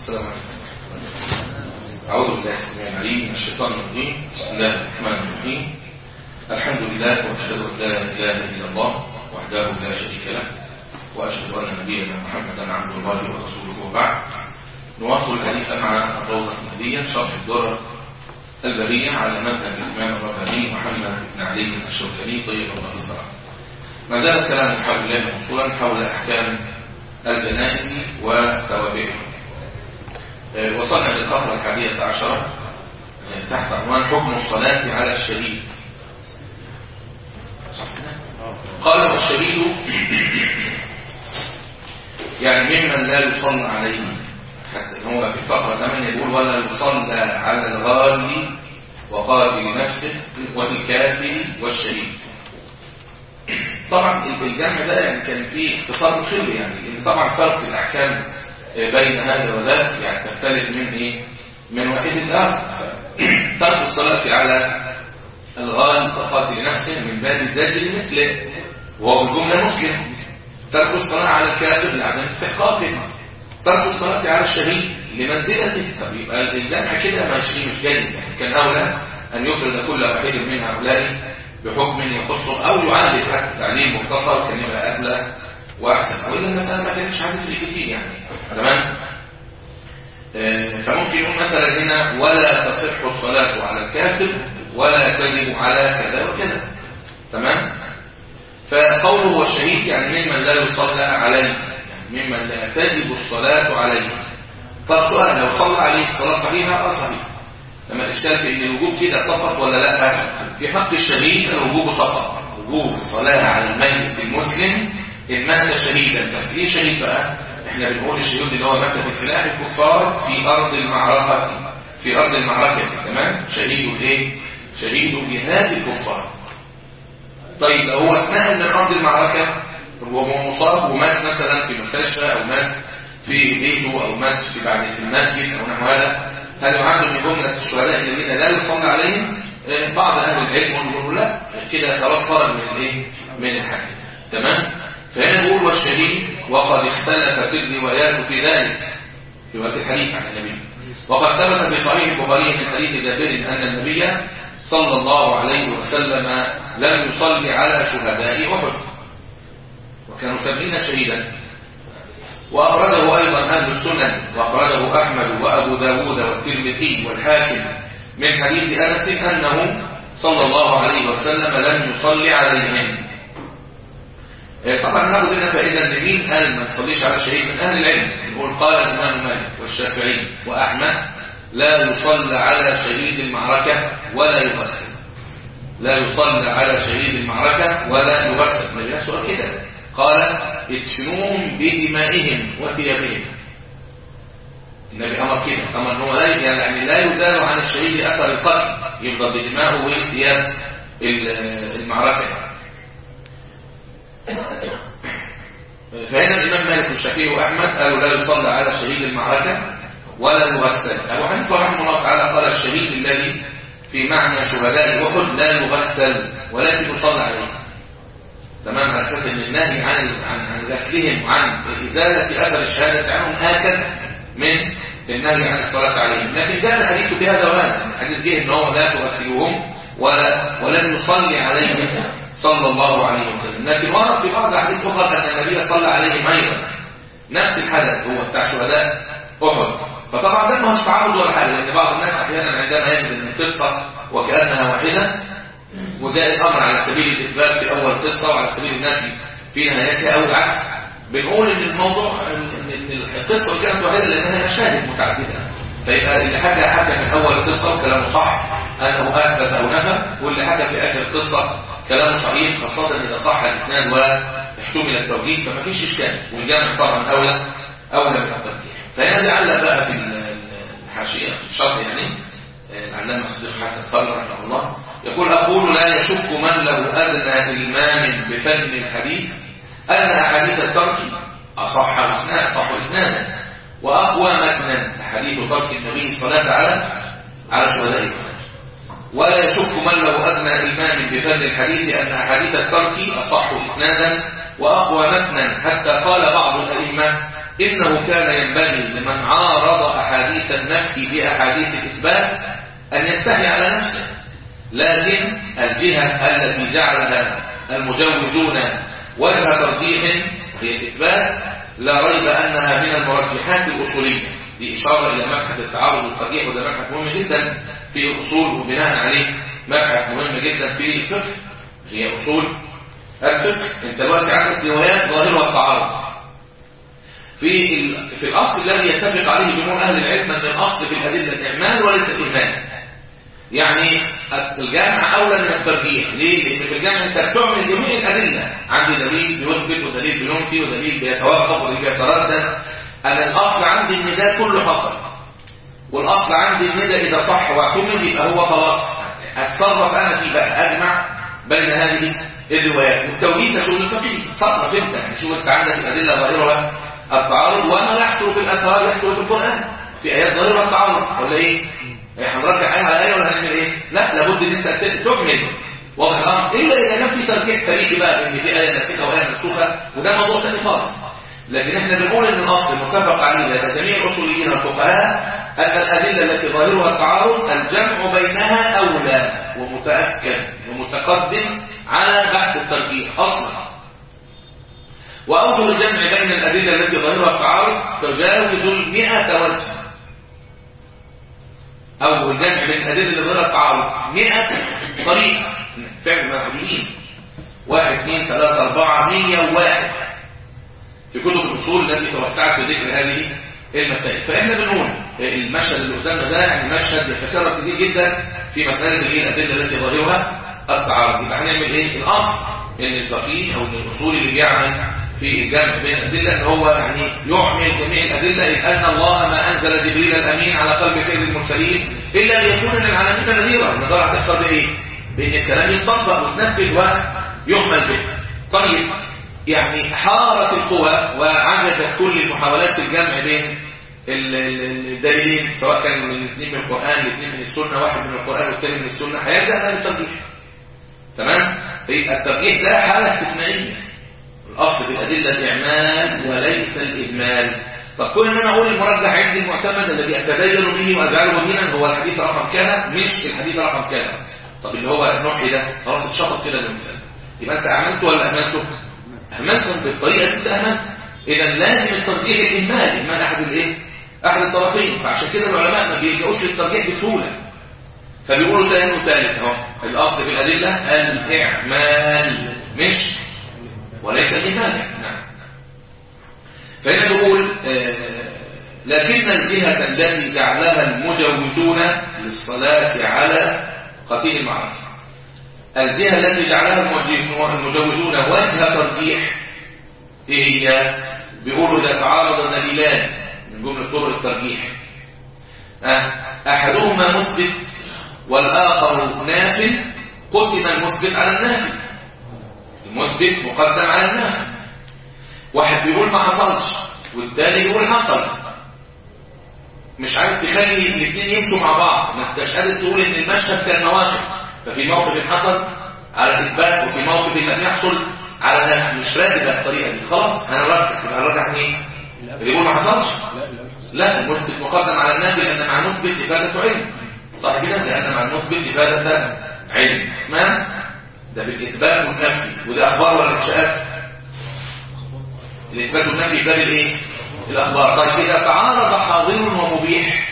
السلام عليكم أعوذ بالله السميع العليم من الشيطان الرجيم بسم الله الرحمن الرحيم الحمد لله وأشهد أن لا إله إلا الله وحده لا شريك له وأشهد أن نبينا محمدا عبد الله ورسوله وبعد نواصل الحديث مع الروضة النبية شرح الدرر البرية على مذهب الإمام الرباني محمد بن علي الشوكاني طيب الله ثرى ما زال الكلام حول الله موصولا حول أحكام الجنائز وثوابها وصلنا للخطوة الحادية عشرة تحت عنوان حكم الصلاة على الشهيد قال والشهيد يعني ممن لا يصلى عليه حتى هو في الفقرة 8 يقول ولا يصلى على الغالي وقاتل نفسه والكافر والشهيد طبعا الجمع ده يعني كان فيه اختصار مخل يعني لان طبعا فرق الاحكام بين هذا وذاك يعني تختلف من ايه من واحد لاخر ترك الصلاه على الغال وقاتل نفسه من باب الزجر مثله وهو بالجمله مسلم ترك الصلاه على الكافر لعدم استحقاقه ترك الصلاه على الشهيد لمنزلته طب يبقى الجمع كده ماشي مش جيد يعني كان اولى ان يفرد كل واحد من هؤلاء بحكم يخصه او يعلل حتى تعليم مختصر كان يبقى اغلى واحسن والا المساله ما كانتش هتفرق كتير يعني تمام آه فممكن يقول مثلا هنا ولا تصح الصلاه على الكافر ولا تجب على كذا وكذا تمام فقوله هو الشهيد يعني ممن لا يصلى عليه يعني ممن لا تجب الصلاه عليه طب سؤال لو صلى عليه الصلاه صحيحه اه صحيحه لما الاشكال في ان الوجوب كده سقط ولا لا في حق الشهيد الوجوب سقط وجوب الصلاه على الميت المسلم ان مات شهيدا بس ايه شهيد بقى احنا بنقول الشهيد اللي هو مات بسلاح الكفار في ارض المعركه في ارض المعركه تمام شهيد الايه شهيد جهاد الكفار طيب لو هو اتنقل من ارض المعركه وهو مصاب ومات مثلا في مستشفى او مات في بيته او مات في بعد في المسجد او نحو هذا هل يعد من جملة الشهداء الذين لا يصلى عليهم بعض أهل العلم يقولوا لا كده خلاص خرج من الايه من الحديث تمام فهنا نقول والشهيد وقد اختلفت الروايات في ذلك في وقت الحديث عن النبي وقد ثبت في صحيح البخاري من حديث جابر أن النبي صلى الله عليه وسلم لم يصلي على شهداء أحد وكانوا سبعين شهيدا وأخرجه أيضا أهل السنن وأخرجه أحمد وأبو داود والترمذي والحاكم من حديث أنس أنه صلى الله عليه وسلم لم يصلي عليهم طبعا ناخذ هنا فائدة لمين قال ما تصليش على شهيد من أهل العلم نقول قال الإمام مالك والشافعي وأحمد لا يصلى على شهيد المعركة ولا يغسل لا يصلى على شهيد المعركة ولا يغسل ما يجب سؤال كده قال ادفنوهم بدمائهم وثيابهم النبي امر كده امر ان هو لا يعني لا يزال عن الشهيد اثر القتل يفضل بدمائه وثياب المعركه فهنا الامام مالك والشافعي واحمد قالوا لا يصلى على شهيد المعركه ولا يغسل ابو حنيفه رحمه الله تعالى قال الشهيد الذي في معنى شهداء احد لا يغسل ولكن يصلى عليه تمام على اساس ان النهي عن عن عن غسلهم وعن ازاله اثر الشهاده عنهم اكد من النهي عن الصلاه عليهم لكن جاء الحديث بهذا وهذا الحديث جه ان هو لا تغسلوهم ولا ولن يصلي عليهم صلى الله عليه وسلم لكن ورد في بعض الاحاديث اخرى ان النبي صلى عليهم ايضا نفس الحدث هو بتاع شهداء احد فطبعا ده ما هوش تعرض ولا حاجه لان بعض الناس احيانا عندما يجد ان القصه وكانها واحده وجاء الامر على سبيل الاثبات في اول قصه وعلى سبيل النفي في نهايتها او العكس بنقول ان الموضوع ان القصه كانت واحده لانها مشاهد متعدده فيبقى اللي حكى حكى من اول القصه وكلامه صح انه اثبت او نفى واللي حكى في اخر القصه كلامه صحيح خاصه اذا صح الاسناد واحتمل التوجيه فما فيش اشكال والجامع طبعا اولى اولى من الترجيح فهنا لعل بقى في الحاشيه في الشرح يعني العلامة صديق حسن قال رحمه الله يقول أقول لا يشك من له أدنى إلمام بفن الحديث أن أحاديث الترك أصح أصح إسنادا وأقوى متنا حديث ترك النبي الصلاة على على شهداء ولا يشك من له أدنى إلمام بفن الحديث أن أحاديث الترك أصح إسنادا وأقوى متنا حتى قال بعض الأئمة إنه كان ينبغي لمن عارض أحاديث النفي بأحاديث الإثبات أن ينتهي على نفسه لكن الجهة التي جعلها المجوزون وجه ترجيح هي الإثبات لا ريب أنها من المرجحات الأصولية دي إشارة إلى مبحث التعارض والترجيح وده مبحث مهم جدا في الأصول وبناء عليه مبحث مهم جدا في الفقه هي أصول الفقه انت دلوقتي عندك روايات ظاهرها التعارض في في الأصل الذي يتفق عليه جمهور أهل العلم أن الأصل في الأدلة الإعمال وليس الإيمان يعني الجامع أولى من الترجيح ليه؟ لأن في الجامع أنت بتعمل جميع الأدلة عندي دليل بيثبت ودليل بينفي ودليل بيتوافق ودليل بيتردد أنا الأصل عندي إن ده كله حصل والأصل عندي إن ده إذا صح واعتمد يبقى هو خلاص أتصرف أنا فيه بقى أجمع بين هذه الروايات والتوحيد ده شغل الفقيه صدق فهمت يعني شوف أنت عندك الأدلة ظاهرة التعارض وما يحصل في الأثار يحصل في القرآن في آيات ظاهرة التعارض ولا إيه؟ هنرجع آية على آية ولا هنعمل إيه؟ لا لابد إن أنت تكمل واضح الأمر إلا إذا كان في ترجيح تاريخي بقى إن في آية ناسخة وآية منسوخة وده موضوع ثاني خالص لكن احنا بنقول ان الاصل المتفق عليه لدى جميع الاصوليين والفقهاء ان الادله التي ظاهرها التعارض الجمع بينها اولى ومتاكد ومتقدم على بحث الترجيح اصلا واوجه الجمع بين الادله التي ظاهرها التعارض تجاوز المئة وجه او الجمع بين الادله اللي ظاهرها التعارض 100 طريقه فعل معلومين واحد اثنين ثلاثة أربعة مية وواحد في كتب الأصول التي توسعت في ذكر هذه المسائل فإحنا بنقول المشهد اللي قدامنا ده يعني مشهد يتكرر كتير جدا في مسألة الايه الأدلة التي ظاهرها التعارض يبقى هنعمل إيه الأصل إن الفقيه أو إن الأصولي اللي بيعمل في الجمع بين الأدلة إن هو يعني يعمل جميع الأدلة إذ أن الله ما أنزل جبريل الأمين على قلب سيد المرسلين إلا ليكون للعالمين نذيرا النظارة هتحصل بإيه؟ بإن الكلام يتطبق ويتنفذ ويعمل به طيب يعني حارت القوى وعجزت كل المحاولات في الجمع بين الدليلين سواء كان من الاثنين من القرآن الاثنين من السنة واحد من القرآن والثاني من السنة هيرجع بقى للترجيح تمام يبقى الترجيح ده حالة استثنائية الأصل في الأدلة الإعمال وليس الإهمال طب كل ان انا اقول المرجح عندي المعتمد الذي اتدين به واجعله دينا هو الحديث رقم كذا مش الحديث رقم كذا طب اللي هو النوحي ده خلاص اتشطب كده للمثال يبقى انت عملته ولا اهملته اهملتهم بالطريقه دي انت اهملت اذا لازم الترجيح الاهمال اهمال احد الايه احد الطرفين فعشان كده العلماء ما بيلجؤوش للترجيح بسهوله فبيقولوا ثاني وثالث اهو الاصل في الادله الاعمال مش وليس الاهمال نعم فهنا نقول آه لكن الجهة التي جعلها المجوزون للصلاة على قتيل المعركة الجهة التي جعلها المجوزون وجه ترجيح ايه هي بيقولوا اذا تعارض دليلان من جملة طرق الترجيح أه. احدهما مثبت والاخر نافي قدم المثبت على النافي المثبت مقدم على النافي واحد بيقول ما حصلش والتاني بيقول حصل مش عارف تخلي الاثنين يمشوا مع بعض ما انتش قادر تقول ان المشهد كان مواقف ففي موقف حصل على اثبات وفي موقف لم يحصل على نفي مش راكب الطريقه دي خلاص هنرجح يبقى هنرجح مين اللي يقول ما حصلش لا المثبت مقدم على النافي لان مع المثبت افاده علم صح كده لان مع المثبت افاده علم تمام ده في الاثبات والنفي وده اخبار ولا انشاءات الاثبات والنفي باب الايه الاخبار طيب اذا تعارض حاضر ومبيح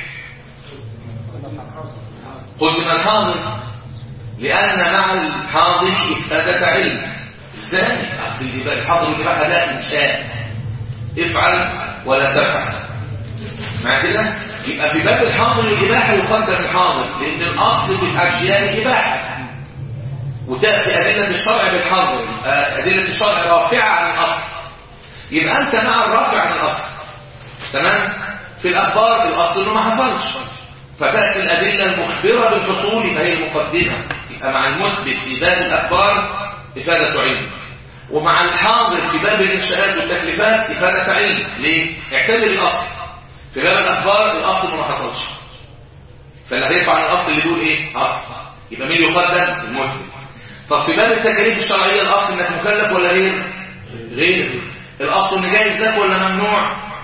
قلت من الحاضر لان مع الحاضر افاده علم ازاي اصل الحاضر والاباحه ده انشاء افعل ولا تفعل مع كده يبقى في باب الحاضر والاباحه يقدم الحاضر لان الاصل في الاشياء الاباحه وتاتي ادله الشرع بالحاضر ادله الشرع رافعه عن الاصل يبقى انت مع الرافع عن الاصل تمام في الاخبار الاصل انه ما حصلش فتاتي الادله المخبره بالحصول يبقى هي المقدمه يبقى مع المثبت في باب الاخبار افاده علم ومع الحاضر في باب الانشاءات والتكليفات افاده علم ليه اعتبر الاصل في باب الاخبار الاصل انه ما حصلش فاللي هيرفع عن الاصل اللي بيقول ايه اصل يبقى مين يقدم المثبت طب في باب التكاليف الشرعيه الاصل انك مكلف ولا غير غير الاصل ان جايز لك ولا ممنوع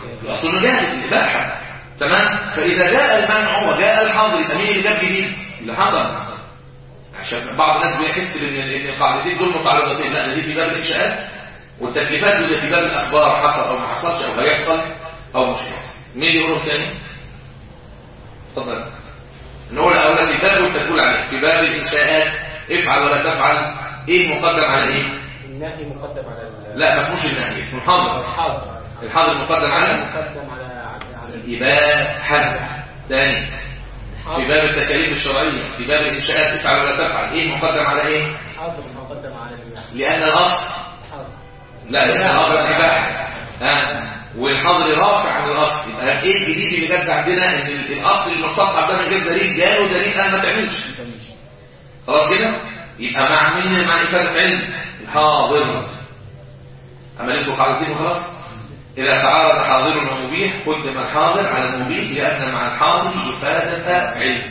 الاصل انه جاهز الاباحه تمام فاذا جاء المنع وجاء الحاضر يبقى مين اللي جاب جديد اللي حضر عشان بعض الناس بيحس ان ان القاعدتين دول متعلقتين لا دي في باب الانشاءات والتكليفات دي في باب الاخبار حصل او ما حصلش او هيحصل او مش هيحصل مين يقولهم تاني اتفضل نقول اولا في باب التدخل عليه في باب الانشاءات افعل ولا تفعل ايه مقدم على ايه النهي مقدم على ال- لا ما اسموش النهي اسمه الحاضر الحاضر الحاضر مقدم على مقدم على على على الإباحة ثاني في باب التكاليف الشرعية في باب الإنشاءات افعل ولا تفعل إيه مقدم على إيه الحاضر مقدم على الإباحة لأن الأصل الحاضر لا لأن الأصل الإباحة ها والحظر رافع عن الأصل يبقى إيه الجديد اللي جد عندنا إن الأصل المستصحب ده من غير دليل جاله دليل قال ما تعملش خلاص كده يبقى مع مين مع إفادة علم الحاضر أما لكم قاعدتين وخلاص إذا تعارض حاضر ومبيح قدم الحاضر على المبيح لأن مع الحاضر إفادة علم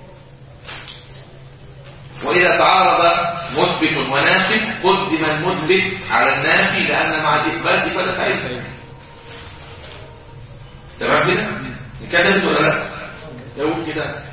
وإذا تعارض مثبت ونافي قدم المثبت على النافي لأن مع الإثبات إفادة علم تمام كده؟ كتبت ولا لا؟ يقول كده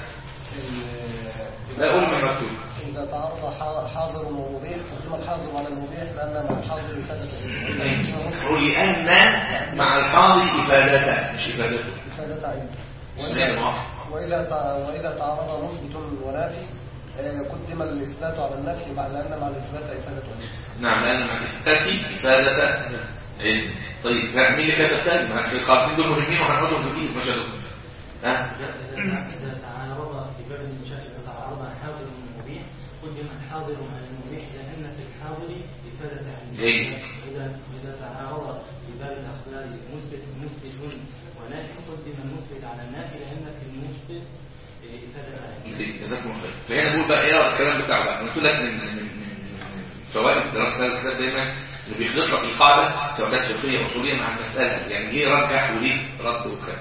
لا أقول ما مكتوب إذا تعارض حا- حاضر ومبيح قدم الحاضر على المبيح لأن مع الحاضر إفادة قل لأن مع الحاضر إفادته مش إفادته إفادة علم سمعت وإذا- معه وإذا تع- وإذا تعارض مثبت ونافي آه، قدم الإثبات على النفي مع لأن مع الإثبات إفادة علم نعم لأن مع الإثبات إفادة علم طيب ها، مين اللي كتب تاني؟ مع القاعدتين دول مهمين وهنقولهم كتير مش هدول ها؟ إذا تعارض في باب الإنشاء إذا تعارض الحاضر والمبيح قدم الحاضر على المبيح لأن في الحاضر إفادة عن جيد. إذا إذا تعارض في باب الأخبار مثبت مثبت ونافي قدم المثبت على النافي لأن في المثبت إفادة عن جيد، جزاكم الله خير فهنا بقول بقى ايه الكلام بتاعه بقى انا قلت لك من من من من فوائد دراسه هذا الكتاب دايما اللي بيخلط لك القاعده سواء كانت فقهيه او اصوليه مع المساله يعني ليه رجح وليه رد وخير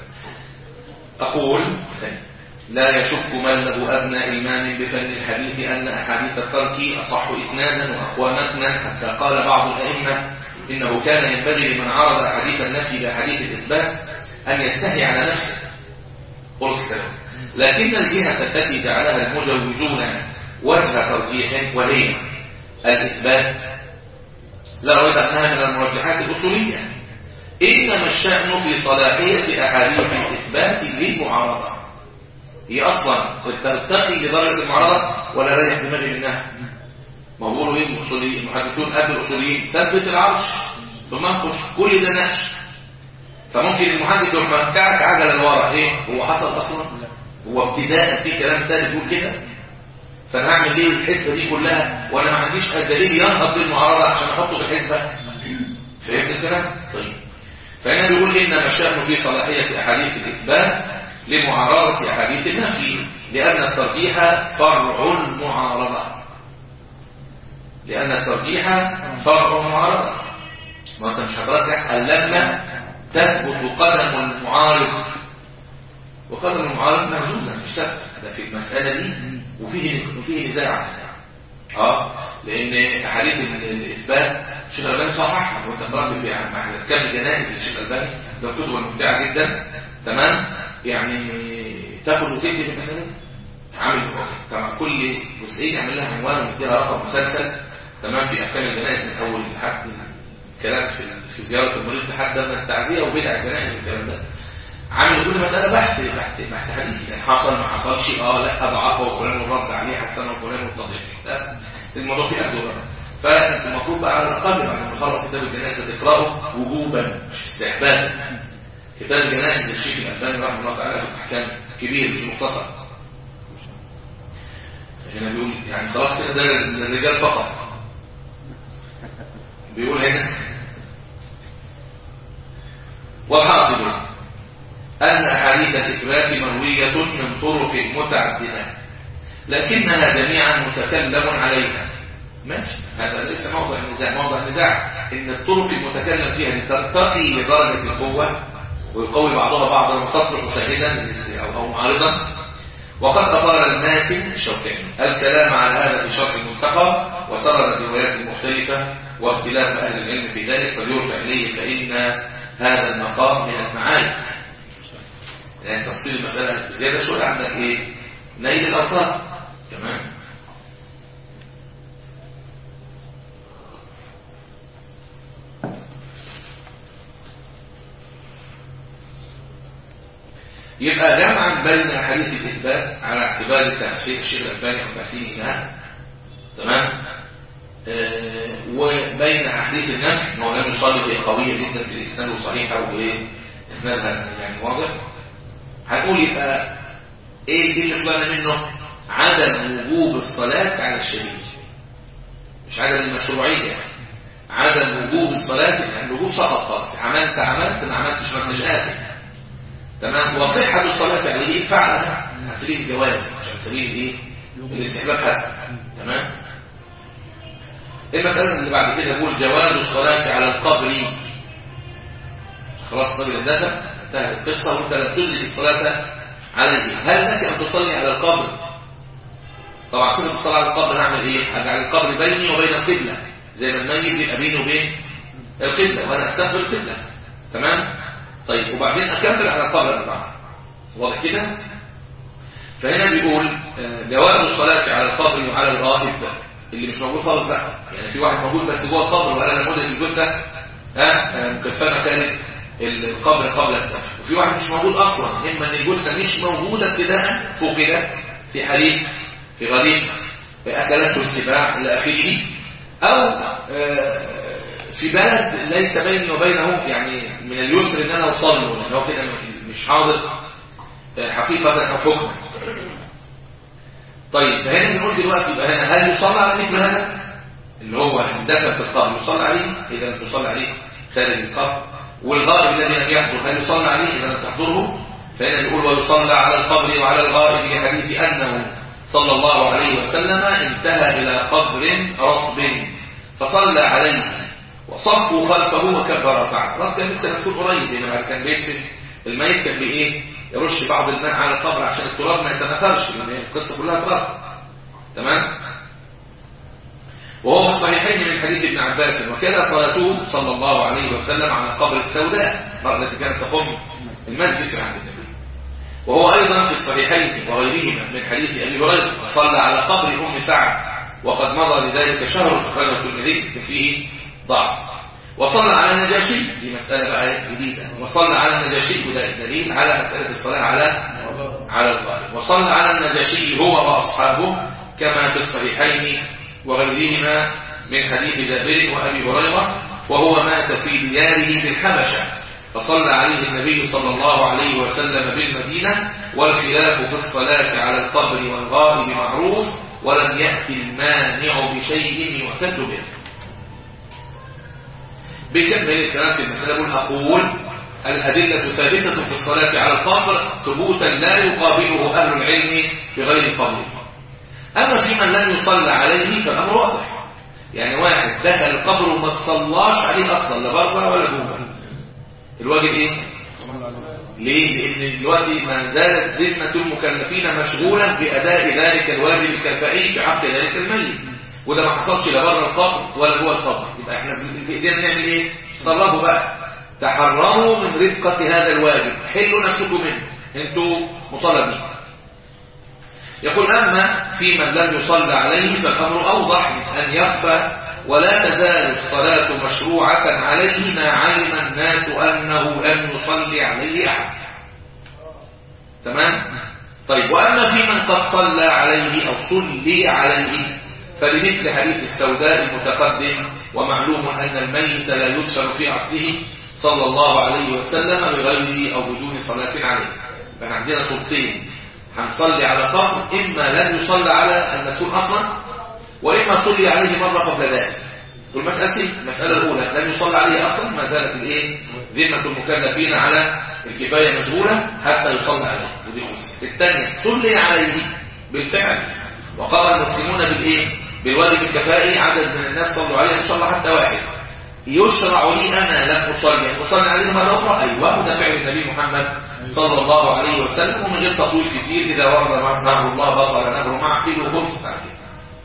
أقول لا يشك من له أدنى إيمان بفن الحديث أن أحاديث الترك أصح إسنادا وأقوى متنا حتى قال بعض الأئمة إنه كان ينبغي لمن عرض أحاديث النفي بأحاديث الإثبات أن يستحي على نفسه خلص الكلام لكن الجهة التي جعلها المجوزون وجه ترجيح وهي الإثبات لا ريب أنها من المرجحات الأصولية إنما الشأن في صلاحية أحاديث الإثبات للمعارضة هي أصلا ترتقي لدرجة المعارضة ولا ريح دماغي منها ما هو بيقولوا إيه الأصوليين المحدثون قبل الأصوليين ثبت العرش ثم انقش كل ده نقش فممكن المحدث يروح مرجعك عجلة لورا إيه هو حصل أصلا هو ابتداء في كلام تاني يقول كده فانا هعمل ليه الحسبه دي كلها وانا ما عنديش دليل ينهض للمعارضه عشان احطه في الحسبه فهمت الكلام طيب فهنا بيقول انما الشأن في صلاحيه احاديث الاثبات لمعارضه احاديث النفي لان الترجيح فرع المعارضه لان الترجيح فرع المعارضه ما انت مش هترجح الا لما تثبت قدم المعارض وقدم المعارض مهزوزه مش ثابته ده في المساله دي وفيه وفيه نزاع اه لان احاديث ال- الاثبات الشيخ الالباني صححها وانت قرات في احنا كام جنائز للشيخ الالباني ده كتب ممتعه جدا تمام يعني تاخد وتدي في المساله دي عامل طبعا كل جزئيه يعمل لها عنوان ويديها رقم مسلسل تمام في احكام الجنائز من اول لحد الكلام في في زياره المريض لحد ما التعزيه وبدع الجنائز والكلام ده عامل كل مسألة بحث بحث بحث حديثي يعني حصل ما حصلش اه لا ضعفه وفلان والرد عليه حسنه وفلان والتضعيف لا، الموضوع فيه أخذ ورد فانت المفروض بقى على الأقل بعد ما نخلص كتاب الجنائز تقرأه وجوبا مش استحبابا كتاب الجنائز للشيخ الألباني رحمه الله تعالى في الأحكام كبير مش مختصر هنا بيقول يعني خلاص كده ده للرجال فقط بيقول هنا والحاصل أن أحاديث الإثبات مروية من طرق متعددة لكنها جميعا متكلم عليها ماشي هذا ليس موضع النزاع موضع النزاع إن الطرق المتكلم فيها ترتقي لدرجة القوة ويقوي بعضها بعضا وتصلح شاهدا أو أو معارضا وقد أثار الماتن الشوكاني الكلام على هذا في شرح المنتقى وسرد الروايات المختلفة واختلاف أهل العلم في ذلك فليرجع إليه فإن هذا المقام من المعاني يعني تفصيل المسألة زيادة شوية عندك ايه نيل الأوطان تمام يبقى جمعا بين حديث الإثبات على اعتبار التحسين الشيخ الألباني أو تحسينها تمام آه وبين أحاديث النفس ما هو لم يصلي هي قوية جدا في الإسناد وصحيحة وإيه إسنادها يعني واضح هنقول يبقى إيه دي اللي طلعنا منه عدم وجوب الصلاة على الشريك مش عدم المشروعية عدم وجوب الصلاة يعني الوجوب سقط خالص عملت عملت ما عملتش ما انتش قادر تمام وصحة الصلاة عليه فعلها على سبيل الجواز مش على سبيل الايه الاستحباب حتى تمام المسألة اللي بعد كده بقول جواز الصلاة على القبر خلاص طيب الدفع انتهت القصة وانت لم تدرك الصلاة عليه هل لك ان تصلي على القبر طبعا صفة الصلاة على القبر نعمل ايه هجعل القبر بيني وبين القبلة زي ما الميت يبقى بيني وبين القبلة وانا استغفر القبلة تمام طيب وبعدين اكمل على القبر اربعة واضح كده فهنا بيقول جواز الصلاة على القبر وعلى الغائب اللي مش موجود خالص بقى يعني في واحد موجود بس جوه القبر ولا انا مدرك الجثة ها مكفنة كانت القبر قبل الدفن وفي واحد مش موجود اصلا اما ان الجثة مش موجودة ابتداء فوق كده في حريق في غريق اكلته السباع الى اخره او في بلد ليس بيني وبينه يعني من اليسر ان انا اوصل له لان هو كده مش حاضر حقيقة او حكم طيب فهنا بنقول دلوقتي يبقى هنا هل يصلى على مثل هذا اللي هو دفن في القبر يصلى عليه اذا لم تصلى عليه خارج القبر والغائب الذي لم يحضر هل يصلى عليه اذا لم تحضره فهنا بيقول ويصلى على القبر وعلى الغائب لحديث انه صلى الله عليه وسلم انتهى الى قبر رطب فصلى عليه وصفوا خلفه وكبر بعد رد كان لسه مكتوب قريب لان كان بيشفي الميت كان بايه يرش بعض الماء على القبر عشان التراب ما يتنثرش لان القصه كلها تراب تمام وهو في الصحيحين من حديث ابن عباس وكان صلاته صلى الله عليه وسلم على القبر السوداء التي كانت تقوم المسجد في عهد النبي وهو ايضا في الصحيحين وغيرهما من حديث ابي هريره صلى على قبر ام سعد وقد مضى لذلك شهر اخرجه الترمذي فيه ضعف وصلى على النجاشي دي مسألة بقى جديدة وصلى على النجاشي وده دليل على مسألة الصلاة على على الغالب وصلى على النجاشي هو وأصحابه كما في الصحيحين وغيرهما من حديث جابر وأبي هريرة وهو مات في دياره بالحبشة فصلى عليه النبي صلى الله عليه وسلم بالمدينة والخلاف في الصلاة على القبر والغائب معروف ولم يأتي المانع بشيء يعتد به بيكمل الكلام في المسألة يقول أقول الأدلة ثابتة في الصلاة على القبر ثبوتا لا يقابله أهل العلم بغير قبل أما في من لم يصلى عليه فالأمر واضح يعني واحد دخل القبر وما تصلاش عليه أصلا لا بره ولا جوه الواجب إيه؟ ليه؟ لأن دلوقتي ما زالت ذمة المكلفين مشغولة بأداء ذلك الواجب الكفائي بحق ذلك الميت وده ما حصلش لا بره القبر ولا جوه القبر يبقى احنا في ايدينا نعمل ايه تصرفوا بقى تحرروا من رقة هذا الواجب حلوا نفسكم منه انتوا مطالبين يقول اما في من لم يصلى عليه فالامر اوضح من ان يخفى ولا تزال الصلاة مشروعة عليه ما علم الناس انه لم يصلي عليه احد تمام طيب واما في من قد صلى عليه او صلي عليه فلمثل حديث السوداء المتقدم ومعلوم أن الميت لا يدفن في عصره صلى الله عليه وسلم بغيره أو بدون صلاة عليه فاحنا عندنا طرقين هنصلي على قبر إما لن يصلى على المدفون أصلا وإما صلي عليه مرة قبل ذلك والمسألتين المسألة الأولى لم يصلى عليه أصلا ما زالت الإيه ذمة المكلفين على الكفاية مشغولة حتى يصلى عليه ودي خمسة الثانية صلي عليه بالفعل وقام المسلمون بالإيه بالواجب الكفائي عدد من الناس صلوا عليه ان شاء الله حتى واحد يشرع لي انا لم اصلي اصلي عليه مره اخرى ايوه وده فعل النبي محمد صلى الله عليه وسلم ومن غير تطويل كتير اذا ورد نهر الله بطل نهر معقل وخمس بعد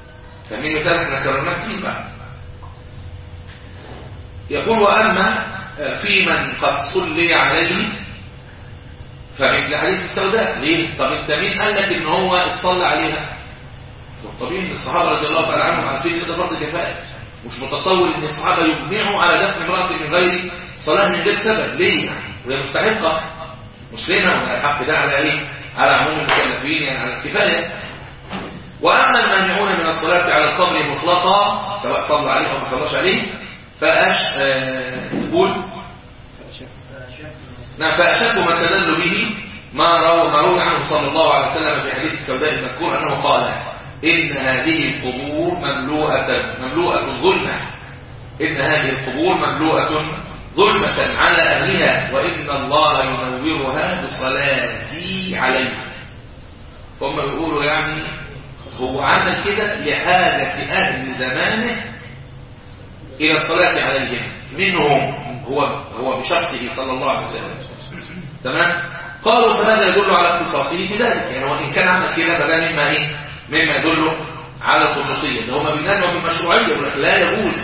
فاهمين مثال احنا كررناه كتير بقى يقول واما آه، في من قد صلي عليه فمثل حديث السوداء ليه؟ طب انت مين قال لك ان هو اتصلى عليها؟ والطبيعي ان الصحابه رضي الله تعالى عنهم عارفين ان ده فرض كفايه مش متصور ان الصحابه يجمعوا على دفن امراه من غير صلاه من غير سبب ليه يعني؟ وهي مستحقه مسلمه والحق ده على ايه؟ على عموم المكلفين يعني على الكفايه واما المانعون من الصلاه على القبر مطلقا سواء صلى عليه او ما صلاش عليه فاش آه، يقول نعم فأشد ما استدل به ما روى ما روى عنه صلى الله عليه وسلم في حديث السوداء المذكور أنه قال إن هذه القبور مملوءة مملوءة ظلمة إن هذه القبور مملوءة ظلمة على أهلها وإن الله ينورها بصلاتي عليها فهم بيقولوا يعني هو عمل كده لحاجة أهل زمانه إلى الصلاة عليهم منهم هو هو بشخصه صلى الله عليه وسلم تمام قالوا فهذا يدل على اختصاصه بذلك يعني وان كان عمل كده فده مما ايه مما يدل على الخصوصيه اللي هم بينازعوا في المشروعيه يقول لك لا يجوز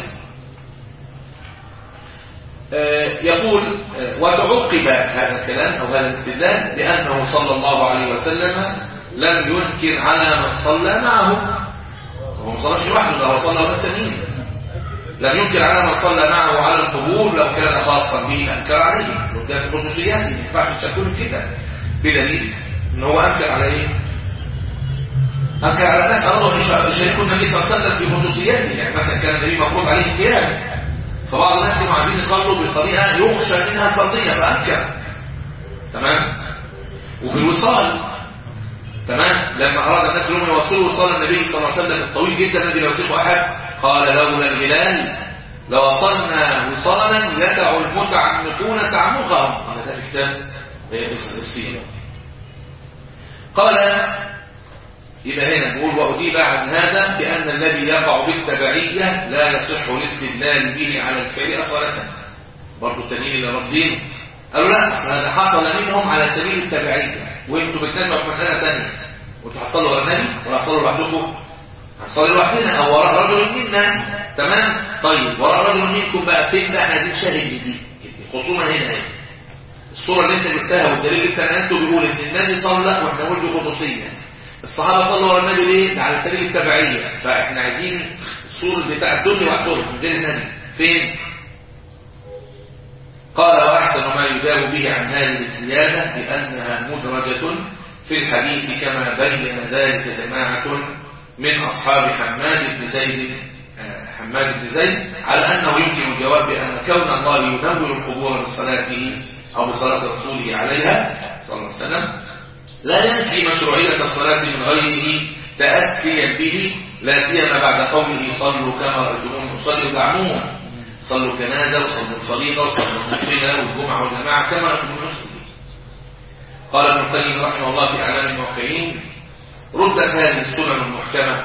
آه، يقول آه، وتعقب هذا الكلام او هذا الاستدلال بانه صلى الله عليه وسلم لم ينكر على من صلى معه هو ما صلاش لوحده ده هو صلى وناس تانيين لم ينكر على من صلى معه على القبور لو كان خاصا به لانكر عليه وده في خصوصياته ما ينفعش تشكله كده بدليل ان هو انكر على ايه انكر على ناس ارادوا ان يشاركوا النبي صلى الله عليه وسلم في خصوصياته يعني مثلا كان النبي مفروض عليه القيام فبعض الناس كانوا عايزين يصلوا بطريقه يخشى منها الفرضيه فانكر تمام وفي الوصال تمام لما اراد الناس انهم يوصلوا وصال النبي صلى الله عليه وسلم الطويل جدا الذي لو يطيق احد قال لولا الهلال لوصلنا وصالا يدع المتعمقون تعمقهم هذا في كتاب السيرة قال يبقى هنا نقول وأجيب عن هذا بأن الذي يقع بالتبعية لا يصح الاستدلال به على الفعل أصالة برضو التانيين اللي رافضين قالوا لا أصل هذا حصل منهم على سبيل التبعية وانتوا بتنازعوا في مسألة ثانية وانتوا حصلوا ورا النبي ولا حصلوا لوحدكم هنصلي لوحدنا او وراء رجل منا تمام طيب وراء رجل منكم بقى فين بقى احنا عايزين شاهد لدي الخصومه هنا اهي الصوره اللي انت جبتها والدليل اللي انت نقلته بيقول ان النبي صلى واحنا قلنا دي خصوصيه الصحابه صلوا ورا النبي ليه؟ ده على سبيل التبعيه فاحنا عايزين الصوره بتاع الدنيا لوحدهم من غير النبي فين؟ قال واحسن ما يجاب به عن هذه الزياده بانها مدرجه في الحديث كما بين ذلك جماعه من أصحاب حماد بن زيد آه، حماد بن زيد على أنه يمكن الجواب بأن كون الله ينور القبور بصلاته أو بصلاة رسوله عليها صلى الله عليه وسلم لا ينفي مشروعية الصلاة من غيره تأسيا به لا سيما بعد قوله صلوا كما رأيتمون يصلي دعموه صلوا كنازة وصلوا الفريضة وصلوا النافلة والجمعة والجماعة كما رأيتمون يصلي قال ابن القيم رحمه الله في أعلام الموقعين ردت هذه السنن المحكمة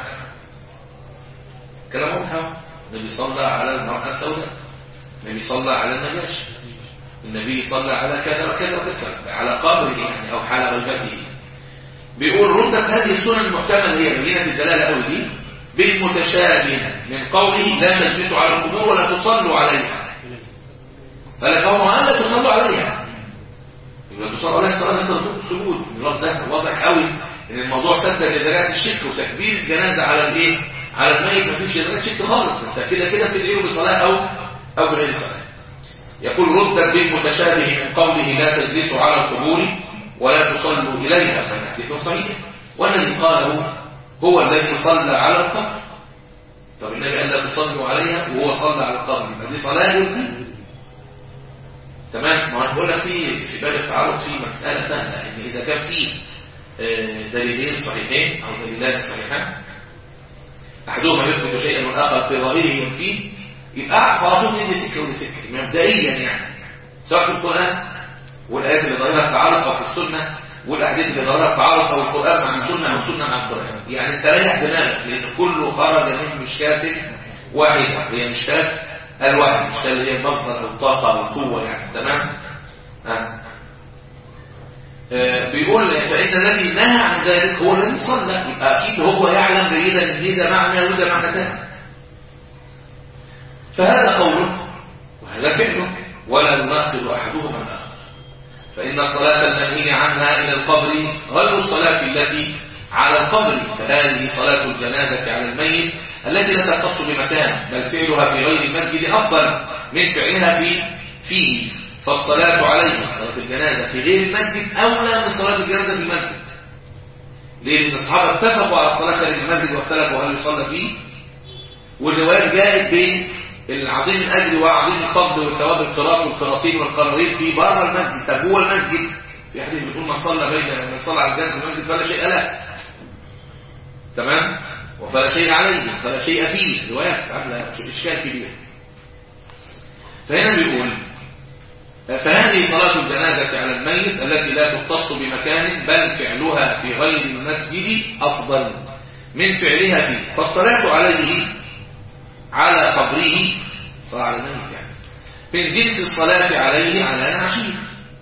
كلام محكم النبي صلى على المرأة السوداء النبي صلى على النجاشي النبي صلى على كذا وكذا وكذا على قبره يعني أو حال غيبته بيقول ردت هذه السنن المحكمة اللي هي بينة الدلالة أو دي بالمتشابه من قوله لا تجلسوا على القبور ولا تصلوا عليها فلك هو قال لا تصلوا عليها يبقى تصلوا عليها الصلاة تربط السجود اللفظ ده واضح قوي ان الموضوع سد لدرجات الشرك وتكبير الجنازه على الايه على الميت مفيش درجات شرك خالص انت كده كده بتدعيه بصلاه او او بغير صلاه يقول ردا بالمتشابه من قوله لا تجلسوا على القبور ولا تصلوا اليها فالحديث صحيح والذي قاله هو الذي صلى على القبر طب النبي قال لا تصلوا عليها وهو صلى على القبر يبقى دي صلاه دي تمام ما انا بقول لك في في باب التعارض في مساله سهله ان اذا كان في دليلين صحيحين أو دليلان صحيحان أحدهما يثبت شيئا والآخر في ظاهره ينفيه يبقى خلاص دي سكة ودي سكة مبدئيا يعني سواء في القرآن والآيات اللي ظاهرها تعارض أو في السنة والأحاديث اللي ظاهرها تعارض أو القرآن مع السنة أو السنة مع القرآن يعني انت ريح دماغك لأن كله خرج من مشكاة واحدة هي مشكاة الوحي مشكاة اللي هي المصدر أو الطاقة أو القوة يعني تمام؟ ها بيقول فإن الذي نهى عن ذلك هو الذي صلى يبقى أكيد هو يعلم جيدا ان ده معنى وده معنى ثاني فهذا قوله وهذا فعله ولا يناقض أحدهما الآخر فإن الصلاة المنهي عنها إلى القبر غير الصلاة التي على القبر فهذه صلاة الجنازة على الميت التي لا تختص بمكان بل فعلها في غير المسجد أفضل من فعلها في فيه فالصلاة عليه صلاة الجنازة في غير المسجد أولى من صلاة الجنازة في المسجد ليه؟ لأن الصحابة اتفقوا على الصلاة خارج المسجد واختلفوا هل يصلى فيه والروايات جاءت بين العظيم الأجر وعظيم الفضل وثواب القراط والقراطين والقراريط في بره المسجد طب جوه المسجد في حديث بيقول من صلى بين من صلى على الجنازة في المسجد فلا شيء له تمام وفلا شيء عليه فلا شيء فيه روايات عامله اشكال كبير فهنا بيقول فهذه صلاة الجنازة على الميت التي لا تختص بمكان بل فعلها في غير المسجد أفضل من فعلها فيه فالصلاة عليه على قبره صلاة على الميت يعني من جنس الصلاة عليه على عشير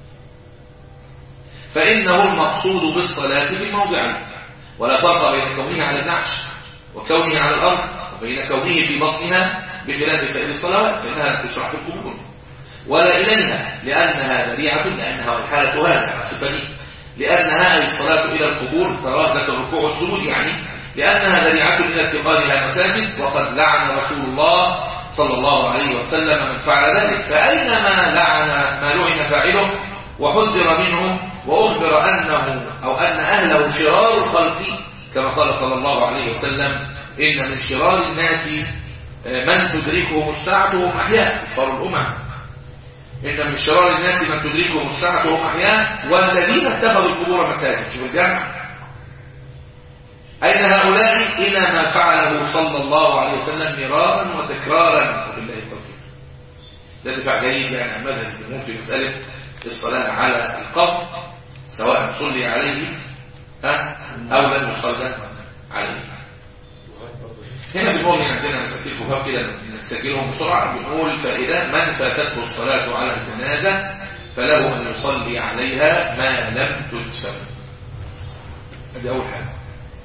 فإنه المقصود بالصلاة في موضعه ولا فرق بين كونه على النعش وكونه على الأرض وبين كونه في بطنها بخلاف سائر الصلوات فإنها لا تشرع في القبور ولا إليها لأنها ذريعة لأنها والحالة هذا الصفة لأنها أي الصلاة إلى القبور صلاة لك الركوع والسجود يعني لأنها ذريعة إلى اتخاذها مساجد وقد لعن رسول الله صلى الله عليه وسلم من فعل ذلك فأينما لعن ما لعن فاعله وحذر منه وأخبر أنه أو أن أهله شرار الخلق كما قال صلى الله عليه وسلم إن من شرار الناس من تدركهم الساعة وهم أحياء كفار الأمم إن من شرار الناس من تدركهم الساعة وهم أحياء والذين اتخذوا القبور مساجد شوف الجمع أين هؤلاء إلى ما فعله صلى الله عليه وسلم مرارا وتكرارا وبالله التوفيق ده دفاع جيد يعني عن مذهب الجمهور في مسألة الصلاة على القبر سواء صلي عليه ها أو لم يصلى عليه هنا في المؤمن عندنا مساكين فقهاء كده نسجلهم بسرعة بنقول فإذا من فاتته الصلاة على الجنازة فله أن يصلي عليها ما لم تدفن هذه أول حاجة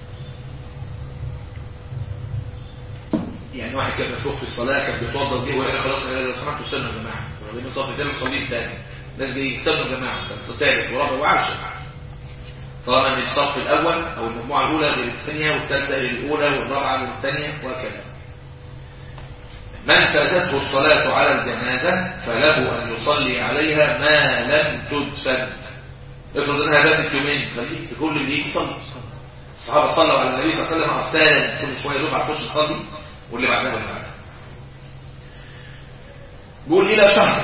يعني واحد كان مسلوق في الصلاة كان بيتوضى بيه ويقول خلاص لو سمحتوا استنوا يا جماعة وبعدين صف تاني وصلي الثاني ناس جاي يستنوا يا جماعة ثالث ورابع وعاشر طالما ان الصف الاول او المجموعه الاولى غير الثانيه والثالثه غير الاولى والرابعه غير الثانيه وهكذا من فاتته الصلاه على الجنازه فله ان يصلي عليها ما لم تدفن افرض انها باتت يومين خليه كل اللي يجي يصلي الصحابه صلوا على النبي صلى الله عليه وسلم ارسالا كل شويه دفعه تخش تصلي واللي بعدها واللي بعدها بيقول الى شهر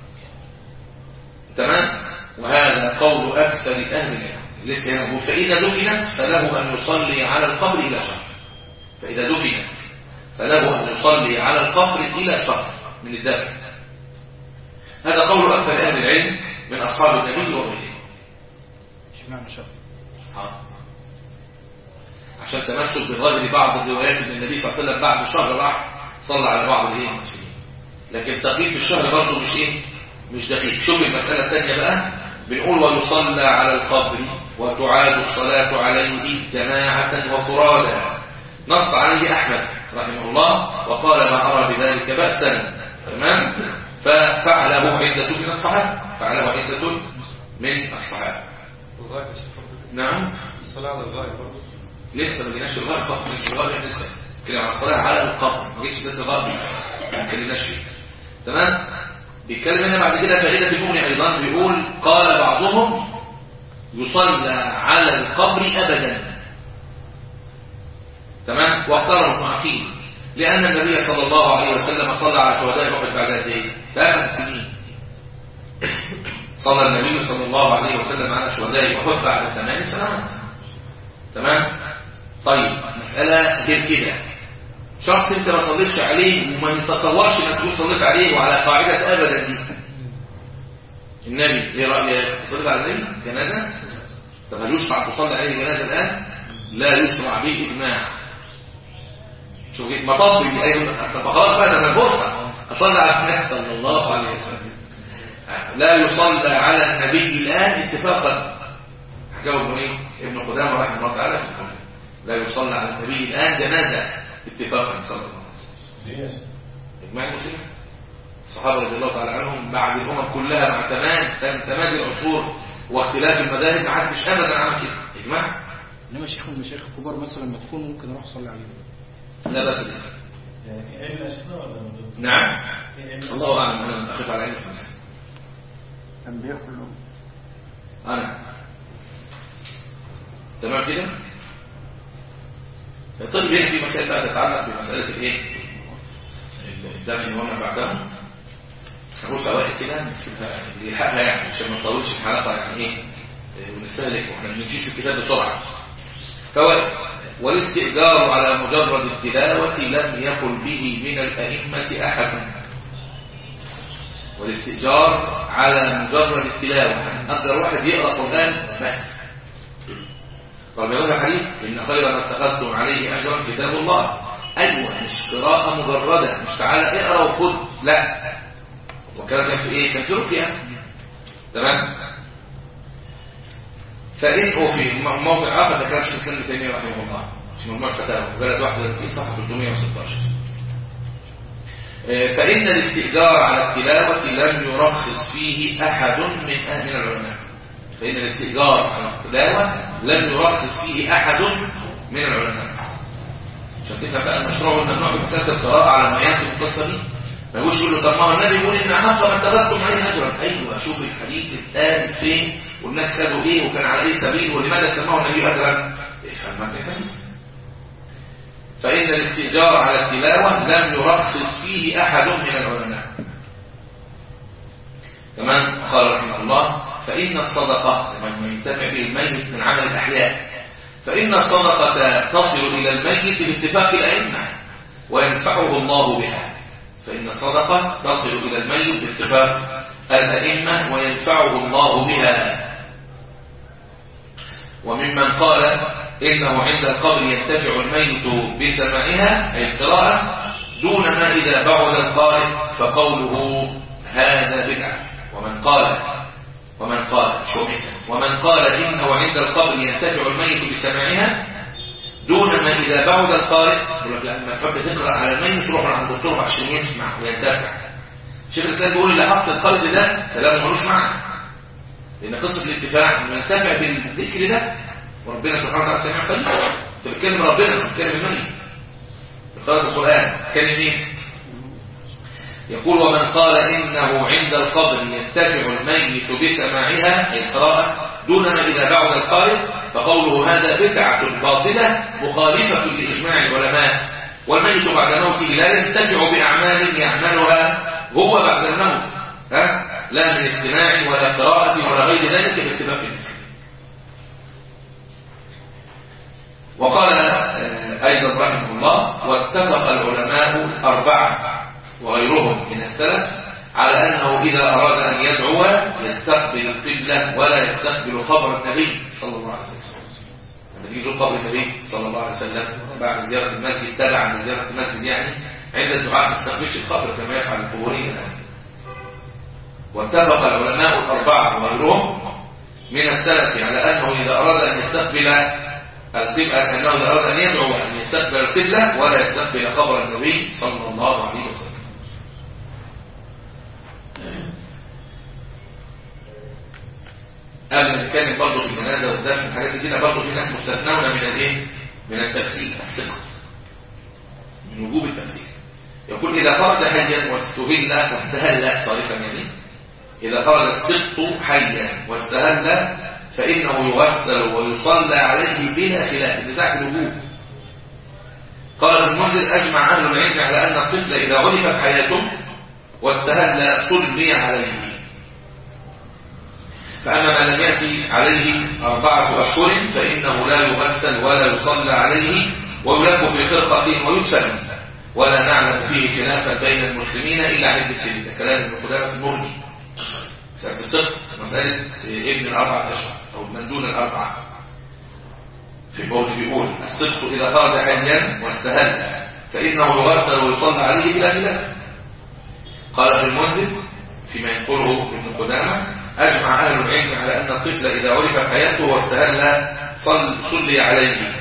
تمام وهذا قول اكثر اهل العلم لسه هنا بيقول فإذا دفنت فله أن يصلي على القبر إلى شهر فإذا دفنت فله أن يصلي على القبر إلى شهر من الدفن هذا قول أكثر أهل العلم من أصحاب النبي وغيره اشمعنى شهر آه. عشان تمسك بظاهر بعض الروايات ان النبي صلى الله عليه وسلم بعد شهر راح صلى على بعض الايه المسلمين لكن تقييم الشهر برضه مش ايه مش دقيق شوف المساله الثانيه بقى بنقول ويصلى على القبر وتعاد الصلاة عليه جماعة وفرادا نص عليه أحمد رحمه الله وقال ما أرى بذلك بأسا تمام ففعله عدة من الصحابة فعله عدة من الصحابة الغاية يا شيخ برضه. نعم الصلاة على الغاية برضه لسه ما جيناش الغاية فقط مش الغاية لسه كده على الصلاة على القبر ما جيتش ذات الغاية ما اتكلمناش فيه تمام بيتكلم هنا بعد كده فائدة المغني أيضا بيقول قال بعضهم يصلى على القبر أبدا تمام واختاره ابن عقيل لأن النبي صلى الله عليه وسلم صلى على شهداء أحد بعد قد ايه؟ ثمان سنين صلى النبي صلى الله عليه وسلم على شهداء أحد بعد ثمان سنوات تمام طيب مسألة غير كده شخص انت ما صليتش عليه وما يتصورش انك تكون صليت عليه وعلى قاعدة ابدا دي النبي ايه رأيك تصلي على النبي جنازة طب هل يشرع تصلي عليه جنازة الآن لا يشرع به إجماع شوف مطب دي ايضا طب خلاص بقى انا فرصة اصلي على النبي صلى الله عليه وسلم لا يصلى على النبي الآن اتفاقا حكاه ابن ايه ابن قدامه رحمه الله تعالى في الكلام لا يصلى على النبي الآن جنازة اتفاقا صلى الله عليه وسلم اجماع المسلمين الصحابة رضي الله تعالى عنهم بعد الأمم كلها مع تمام تم- تمادي العصور واختلاف المذاهب ما حدش أبدا عمل كده إجماع انما شيخ من المشايخ الكبار مثلا مدفون ممكن اروح اصلي عليه لا بأس به يعني في علم أشخاص ولا موجود؟ نعم في علم الله أعلم أنا أخذ على عيني خمسة الانبياء كلهم أنا تمام كده الطب هنا في مسائل بقى تتعلق بمسألة الإيه الدفن وما بعده نقول فوائد كده نكتبها اللي يلحقها يعني عشان ما نطولش الحلقة يعني إيه إيه، ونستهلك واحنا ما بنمشيش الكتاب بسرعة فوائد والاستئجار على مجرد التلاوة لم يقل به من الأئمة أحد والاستئجار على مجرد التلاوة أقدر واحد يقرأ قرآن بس طب يقول الحديث إن خير ما اتخذتم عليه أجرا كتاب الله أيوة مش قراءة مجردة مش تعالى اقرأ وخد لا والكلام كان في إيه؟ كان في رقية تمام فإن هو في م- موضع آخر ذكر الشيخ الإسلام ابن تيمية رحمه الله في مجموعة فتاوى مجلد 31 صفحة 316 فإن الاستئجار على التلاوة لم يرخص فيه أحد من أهل العلماء فإن الاستئجار على التلاوة لم يرخص فيه أحد من العلماء عشان تفهم بقى المشروع والممنوع في مسألة القراءة على ما يأتي القصة دي ما يقولش يقول له طب ما هو النبي يقول إن حق ما اتخذتم عليه أجرا أيوه شوف الحديث اتقال فين والناس خدوا إيه وكان على أي سبيل ولماذا سماه النبي أجرا افهم ما الحديث فإن الاستئجار على التلاوة لم يرخص فيه أحد من العلماء تمام قال رحمه الله فإن الصدقة لمن ينتفع به الميت من عمل الأحياء فإن الصدقة تصل إلى الميت باتفاق الأئمة وينفعه الله بها فإن الصدقة تصل إلى الميت باتفاق الأئمة وينفعه الله بها وممن قال إنه عند القبر ينتفع الميت بسماعها أي القراءة دون ما إذا بعد القارئ فقوله هذا بدعة ومن قال ومن قال شمئة ومن قال إنه عند القبر ينتفع الميت بسماعها دون ما إذا بعد القارئ يقول لك لما تحب تقرأ على الميت تروح عند الدكتور عشان يسمع وينتفع شيخ الإسلام بيقول اللي حط القلب ده كلامه ملوش معنى لأن قصة الانتفاع إنه ينتفع بالذكر ده وربنا سبحانه وتعالى سميع قريب انت بتكلم ربنا مش بتكلم الميت قراءة القرآن كلم مين يقول ومن قال إنه عند القبر ينتفع الميت بسماعها أي القراءة دون ما إذا بعد القارئ فقوله هذا بدعة باطلة مخالفة لإجماع العلماء والميت بعد موته لا ينتفع بأعمال يعملها هو بعد الموت ها؟ لا من استماع ولا قراءة ولا غير ذلك باتفاق المسلمين وقال آه، أيضا رحمه الله واتفق العلماء الأربعة وغيرهم من السلف على أنه إذا أراد أن يدعو يستقبل القبلة ولا يستقبل قبر النبي صلى الله عليه وسلم لما تيجي تزور قبر النبي صلى الله عليه وسلم بعد زيارة المسجد تبعا لزيارة المسجد يعني عند الدعاء ما تستقبلش القبر كما يفعل القبوريين الآن واتفق العلماء الأربعة وغيرهم من السلف على أنه إذا أراد أن يستقبل القبلة أنه إذا أراد أن يدعو أن يستقبل القبلة ولا يستقبل قبر النبي صلى الله عليه وسلم قبل ما نتكلم برضه في الجنازة والدفن الحاجات دي كده برضه في ناس مستثنون من الايه؟ من التفسير الثقة من وجوب التفسير يقول إذا خرج حيا واستهل واستهل صارفا يعني إذا خرج السقط حيا واستهل فإنه يغسل ويصلى عليه بلا خلاف نزاع الوجوب قال المنذر أجمع أهل العلم على أن الطفل إذا عرفت حياته واستهل صلي عليه فأما ما لم يأتي عليه أربعة أشهر فإنه لا يغسل ولا يصلى عليه ويلف في خرقة ويدفن ولا نعلم فيه خلافا بين المسلمين إلا عند السن ده كلام ابن قدامة المغني مسألة الصدق مسألة ابن الأربعة أشهر أو من دون الأربعة في البول بيقول الصدق إذا خرج حيا واستهل فإنه يغسل ويصلى عليه بلا خلاف قال ابن المنذر فيما ينقله ابن قدامة أجمع أهل العلم على أن الطفل إذا عرفت حياته واستهل صل صلي عليه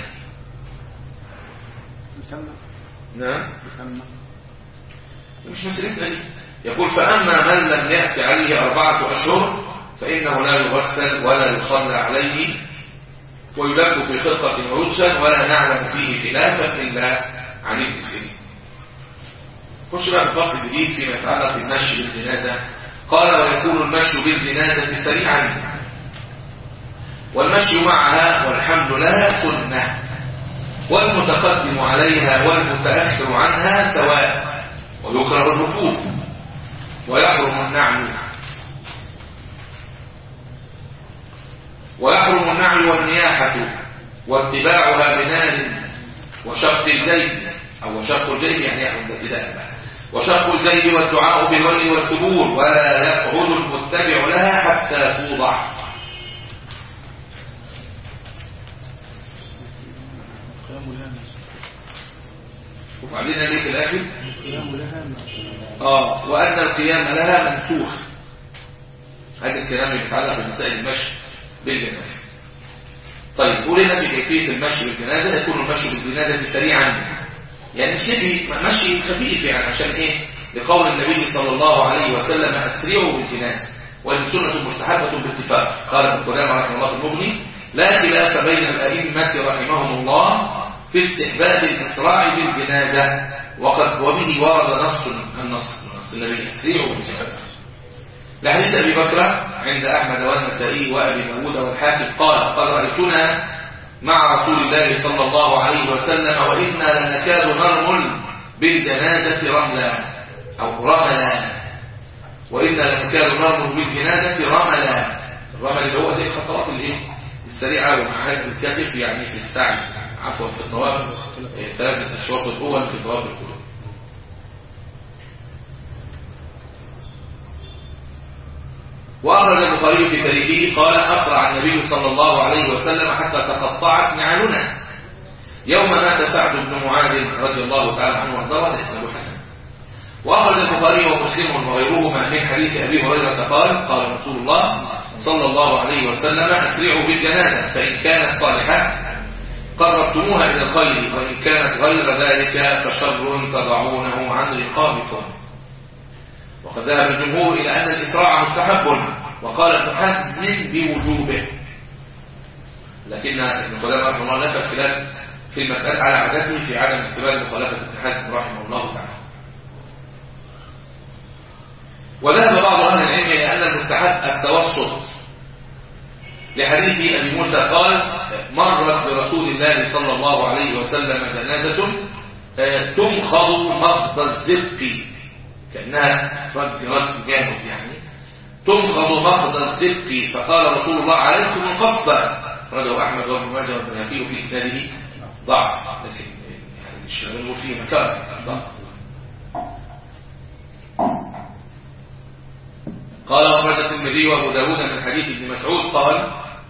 يسمى نعم يسمى مش مسألتنا دي يقول فأما من لم يأتي عليه أربعة أشهر فإنه لا يغسل ولا يصلى عليه ويلف في خرقة ويدفن ولا نعلم فيه خلافا إلا عن ابن سيرين خش بقى في الفصل الجديد فيما يتعلق بالمشي بالجنازة قال ويكون المشي بالجنازة سريعا والمشي معها والحمل لها سنة والمتقدم عليها والمتأخر عنها سواء ويكره الركوب ويحرم النعي ويحرم النعي والنياحة واتباعها بنار وشق الجيب أو شق الجيب يعني يحرم الابتداء بقى. وشق الجيب والدعاء بالويل والثبور ولا يقعد المتبع لها حتى توضع القيام لها وبعدين ليه في الآخر القيام لها آه وأن القيام لها منسوخ هذا الكلام اللي يتعلق بمسائل المشي بالجنازة طيب قول لنا في كيفية المشي بالجنازة يكون المشي بالجنازة سريعا يعني مش نبي مشي خفيف يعني عشان ايه لقول النبي صلى الله عليه وسلم أسرعوا بالجنازة وهي سنة مستحبة باتفاق قال ابن قدامة رحمه الله في المغني لا خلاف بين الأئمة رحمهم الله في استحباب الإسراع بالجنازة وقد وبه ورد نص النص نص النبي أسرعوا بالجنازة لحديث أبي بكر عند أحمد والنسائي وأبي داود والحاكم قال قد رأيتنا مع رسول الله صلى الله عليه وسلم وإنا لنكاد نرمل بالجنازة رملا أو رملا وإنا لنكاد نرمل بالجنازة رملا الرمل اللي هو زي الخطوات الايه السريعة ومعهد الكتف يعني في السعي عفوا في الطواف إيه، ثلاثة أشواط الأول في طواف القلوب وأخرج البخاري في تاريخه قال أسرع النبي صلى الله عليه وسلم حتى تقطعت نعالنا يوم مات سعد بن معاذ رضي الله تعالى عنه وارضاه هذا اسمه حسن وأخرج البخاري ومسلم وغيرهما من حديث أبي هريرة قال قال رسول الله صلى الله عليه وسلم أسرعوا بالجنازة فإن كانت صالحة قربتموها إلى الخير وإن كانت غير ذلك فشر تضعونه عن رقابكم وقد ذهب الجمهور إلى أن الإسراع مستحب وقال ابن حزم بوجوبه لكن ابن قدامة رحمه الله نفى الخلاف في المسألة على عادته في عدم اعتبار مخالفة ابن حزم رحمه الله تعالى وذهب بعض أهل العلم إلى أن المستحب التوسط لحديث أبي موسى قال مرت برسول الله صلى الله عليه وسلم جنازة آه، تمخض مخض الزق كأنها رد رد جامد يعني تمخض مخض الزق فقال رسول الله عليكم القصة رده أحمد وابن ماجه والبيهقي في إسناده ضعف لكن يعني مش نقول فيه مكان ضعف قال أخرج الترمذي وأبو داود من حديث ابن مسعود قال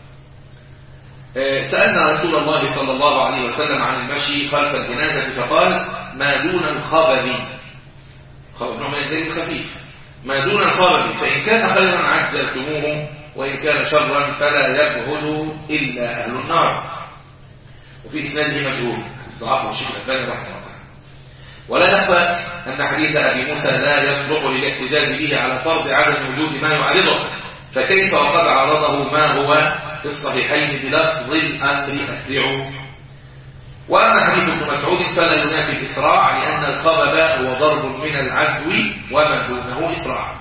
آه، سألنا رسول الله صلى الله عليه وسلم عن المشي خلف الجنازة فقال ما دون الخبر خبر نوع من الدين خفيف ما دون الخبر فإن كان خيرا عجلتموه وإن كان شرا فلا يبعد إلا أهل النار وفي إسناده مجهول صحابه الشيخ الألباني رحمه الله تعالى ولا يخفى أن حديث أبي موسى لا يصلح للاحتجاج به على فرض عدم وجود ما يعارضه فكيف وقد عرضه ما هو في الصحيحين بلفظ الأمر أسرعوا وأما حديث ابن مسعود فلا ينافي الإسراع لأن الخبب هو ضرب من العدو وما دونه إسراع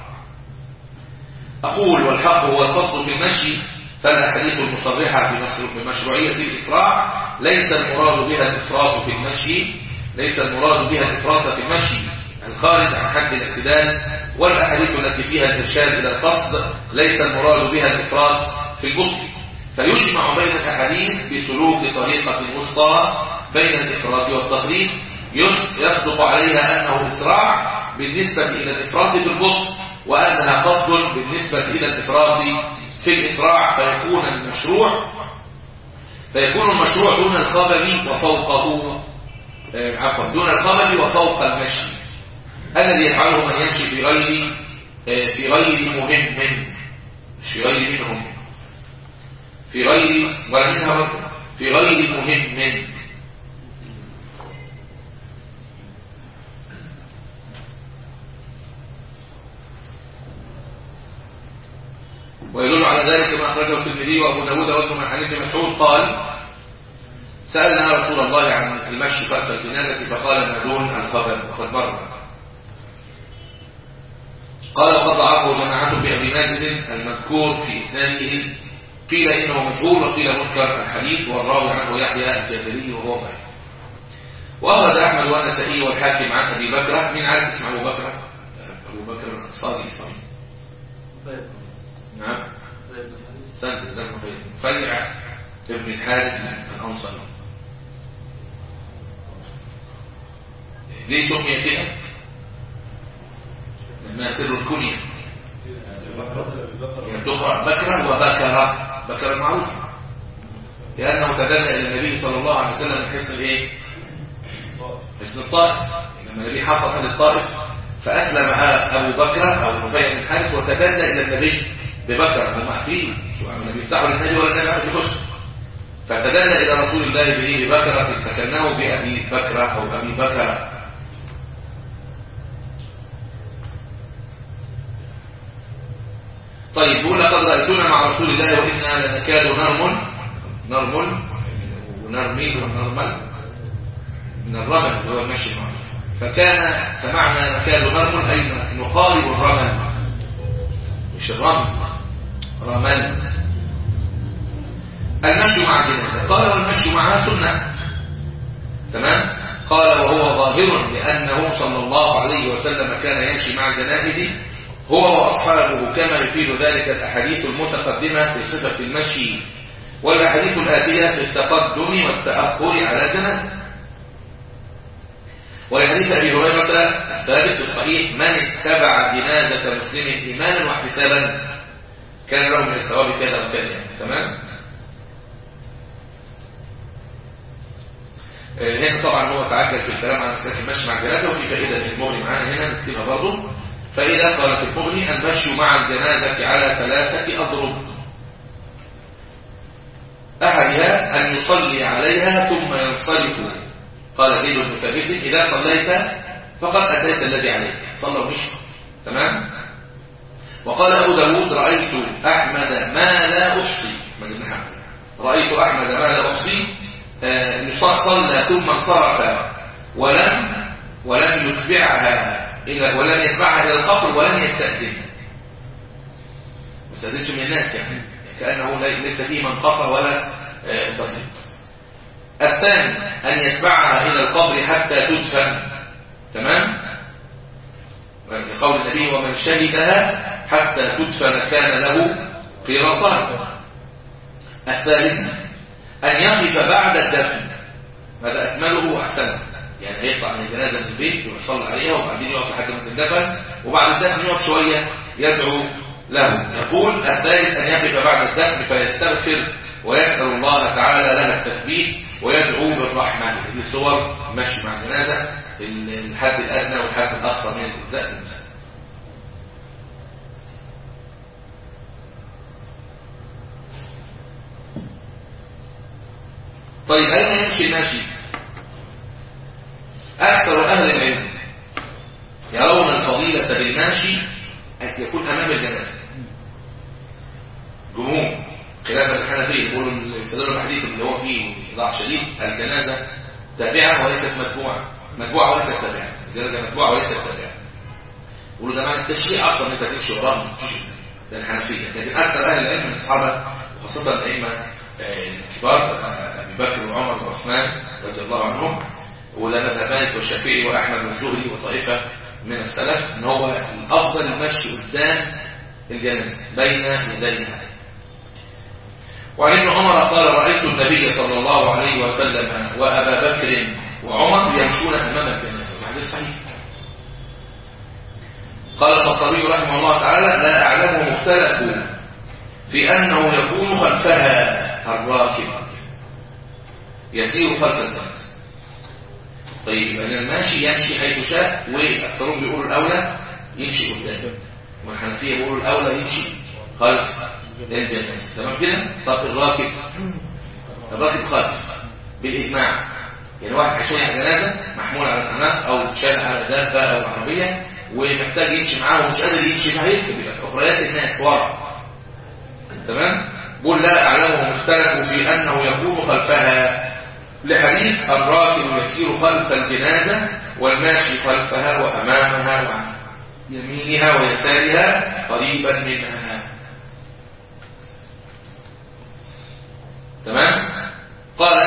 أقول والحق هو القصد في المشي فالأحاديث المصرحة بمشروع- بمشروعية الإسراع ليس المراد بها الإفراط في المشي ليس المراد بها الإفراط في المشي الخارج عن حد الاعتدال والأحاديث التي فيها الإرشاد إلى القصد ليس المراد بها الإفراط في البطء فيجمع بين الأحاديث بسلوك طريقة وسطى بين الإفراط والتفريط يص- يصدق عليها أنه إسراع بالنسبة إلى الإفراط في البطء وأنها قصد بالنسبة إلى الإفراط في الإسراع فيكون المشروع فيكون المشروع دون الخبر وفوقه آه، عفوا دون الخبر وفوق المشي الذي يفعله من يمشي في غير آه، في غير مهم مش في غير منهم في غير ولا منها برضه في غير مهم والترمذي وابو داود وابن عن ابن مسعود قال سألنا رسول الله عن المشي خلف الجنازة فقال ما دون الخبر وقد مر قال وقد ضعفه جماعة بأبي مازن المذكور في إسناده قيل إنه مجهول وقيل منكر الحديث والراوي عنه يحيى الجابري وهو ضعيف وأخرج أحمد والنسائي والحاكم عن أبي بكرة من عارف اسمه أبو بكرة أبو بكر الأنصاري اسمه نعم سنة زمن خير فلع ابن الحارث الأنصاري ليه سمي كده لأنها سر الكنية يعني تقرأ بكرة وبكرة بكرة معروف لأنه تدلى إلى النبي صلى الله عليه وسلم من حسن الإيه؟ حسن الطائف لما النبي حصل أهل الطائف فأسلم أبو بكرة أو رفيع بن الحارث وتدلى إلى النبي ببكرة هم عارفين شو عم النبي يفتحوا للنبي ولا النبي عارف يخش فتدلى إلى رسول الله به ببكرة سكناه بأبي بكرة أو أبي بكرة طيب يقول لقد رأيتنا مع رسول الله وإنا لنكاد نرمل نرمل ونرميل ونرمل من الرمل اللي هو المشي معه فكان فمعنى نكاد نرمل أي نقارب الرمل مش الرمل رمل المشي مع الجنازة قال والمشي معها سنة تمام قال وهو ظاهر لأنه صلى الله عليه وسلم كان يمشي مع الجنائز هو وأصحابه كما يفيد ذلك الأحاديث المتقدمة في صفة المشي والأحاديث الآتية في التقدم والتأخر على جنازة ولحديث أبي هريرة الثابت في الصحيح من اتبع جنازة مسلم إيمانا واحتسابا كان له من الثواب كذا وكذا تمام هنا طبعا هو تعجل في الكلام عن اساس المشي مع الجنازه وفي فائده من المغني معانا هنا نكتبها برضه فإذا قال في المغني المشي مع الجنازة على ثلاثة أضرب أحدها أن يصلي عليها ثم ينصرف قال زيد بن ثابت إذا صليت فقد أتيت الذي عليك صلى ومشي تمام وقال أبو داود رأيت أحمد ما لا أحصي من ابن حمد رأيت أحمد ما لا أحصي صلى ثم انصرف ولم ولم يتبعها إلى ولم يتبعها إلى القبر ولم يستأذن ما استأذنش من الناس يعني كأنه ليس فيه منقصة ولا تفريط الثاني أن يتبعها إلى القبر حتى تدفن تمام لقول النبي ومن شهدها حتى تدفن كان له قيراطان الثالث أن يقف بعد الدفن هذا أكمله وأحسنه يعني هيطلع من الجنازة من البيت ويصلي عليها وبعدين يقف لحد ما تندفن وبعد الدفن يقف شوية يدعو له يقول الثالث أن يقف بعد الدفن فيستغفر ويسأل الله تعالى لها التثبيت ويدعو بالرحمة دي صور مشي مع الجنازة الحد الأدنى والحد الأقصى من الإجزاء المسلم طيب أين يمشي الماشي أكثر أهل العلم يرون الفضيلة بالماشي أن يكون أمام الجنازة جمهور خلاف الحنفية يقولوا الاستدلال الحديث اللي هو فيه ضعف شديد الجنازة تابعة وليست متبوعة متبوعة وليست تابعة الجنازة متبوعة وليست تابعة يقولوا ده معنى التشريع أصلا أنت تمشي وراها ما تمشيش ده الحنفية لكن أكثر أهل العلم من الصحابة وخاصة الأئمة الكبار أبي بكر وعمر وعثمان رضي الله عنهم ولما مالك والشافعي وأحمد والزهري وطائفة من السلف ان هو الأفضل المشي قدام الجنازة بين يديها وعن ابن عمر قال رأيت النبي صلى الله عليه وسلم وأبا بكر وعمر يمشون أمام الجنازة الحديث صحيح قال الخطابي رحمه الله تعالى لا أعلمه مختلف في أنه يكون خلفها الراكب يسير خلف الجنازة طيب أن الماشي يمشي حيث شاء وأكثرهم بيقولوا الأولى يمشي قدام والحنفية بيقولوا الأولى يمشي خلف الجنازة تمام كده طب الراكب الراكب خلف بالإجماع يعني واحد عشان على جنازة محمول على الأمام أو شال على دابة أو عربية ومحتاج يمشي معاه ومش قادر يمشي معاه يركب يبقى في أخريات الناس ورا تمام قل لا أعلمهم اختلفوا في أنه يكون خلفها لحديث الراكب يسير خلف الجنازة والماشي خلفها وأمامها وعن يمينها ويسارها قريبا منها تمام قال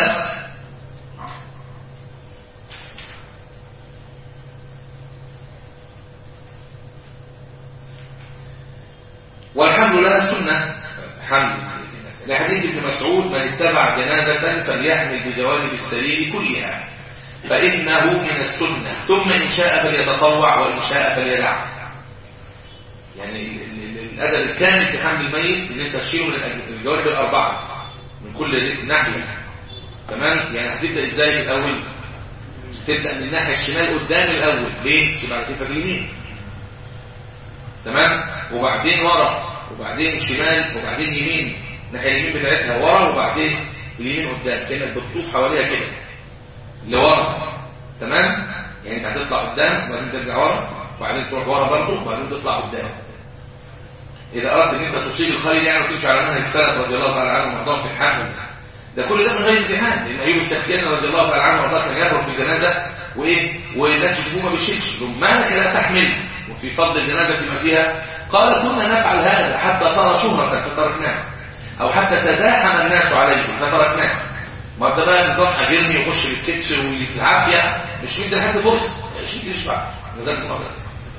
والحمد لله سنة حمد لحديث ابن مسعود من اتبع جنازة فليحمل بجوانب السرير كلها فإنه من السنة ثم إن شاء فليتطوع وإن شاء فليدع يعني ال- ال- ال- الأدب الكامل في حمل الميت إن أنت تشيله من الأج- الجوانب الأربعة من كل ناحية تمام يعني هتبدأ إزاي من الأول تبدأ من الناحية الشمال قدام الأول ليه؟ عشان بعد كده اليمين تمام وبعدين ورا وبعدين شمال وبعدين يمين الناحيه اليمين بتاعتها ورا وبعدين اليمين قدام كانك بتطوف حواليها كده لورا تمام يعني انت هتطلع قدام وبعدين ترجع ورا وبعدين تروح ورا برضه وبعدين تطلع قدام اذا اردت ان انت تصيب الخير يعني وتمشي على منهج السلف رضي الله تعالى عنه وارضاهم في الحمل ده كل ده من غير امتحان لان ايوب السختياني رضي الله تعالى عنه وارضاه كان يخرج في الجنازه وايه والناس تشوفوه ما بيشيلش ما لك لا تحمل وفي فضل الجنازه فيما فيها قال كنا نفعل هذا حتى صار شهرة فتركناه او حتى تزاحم الناس عليه فتركناه ما انت بقى نظام اجرني يخش بالكتف والعافيه مش مدي لحد فرصه مش مدي يشبع جزاك الله خير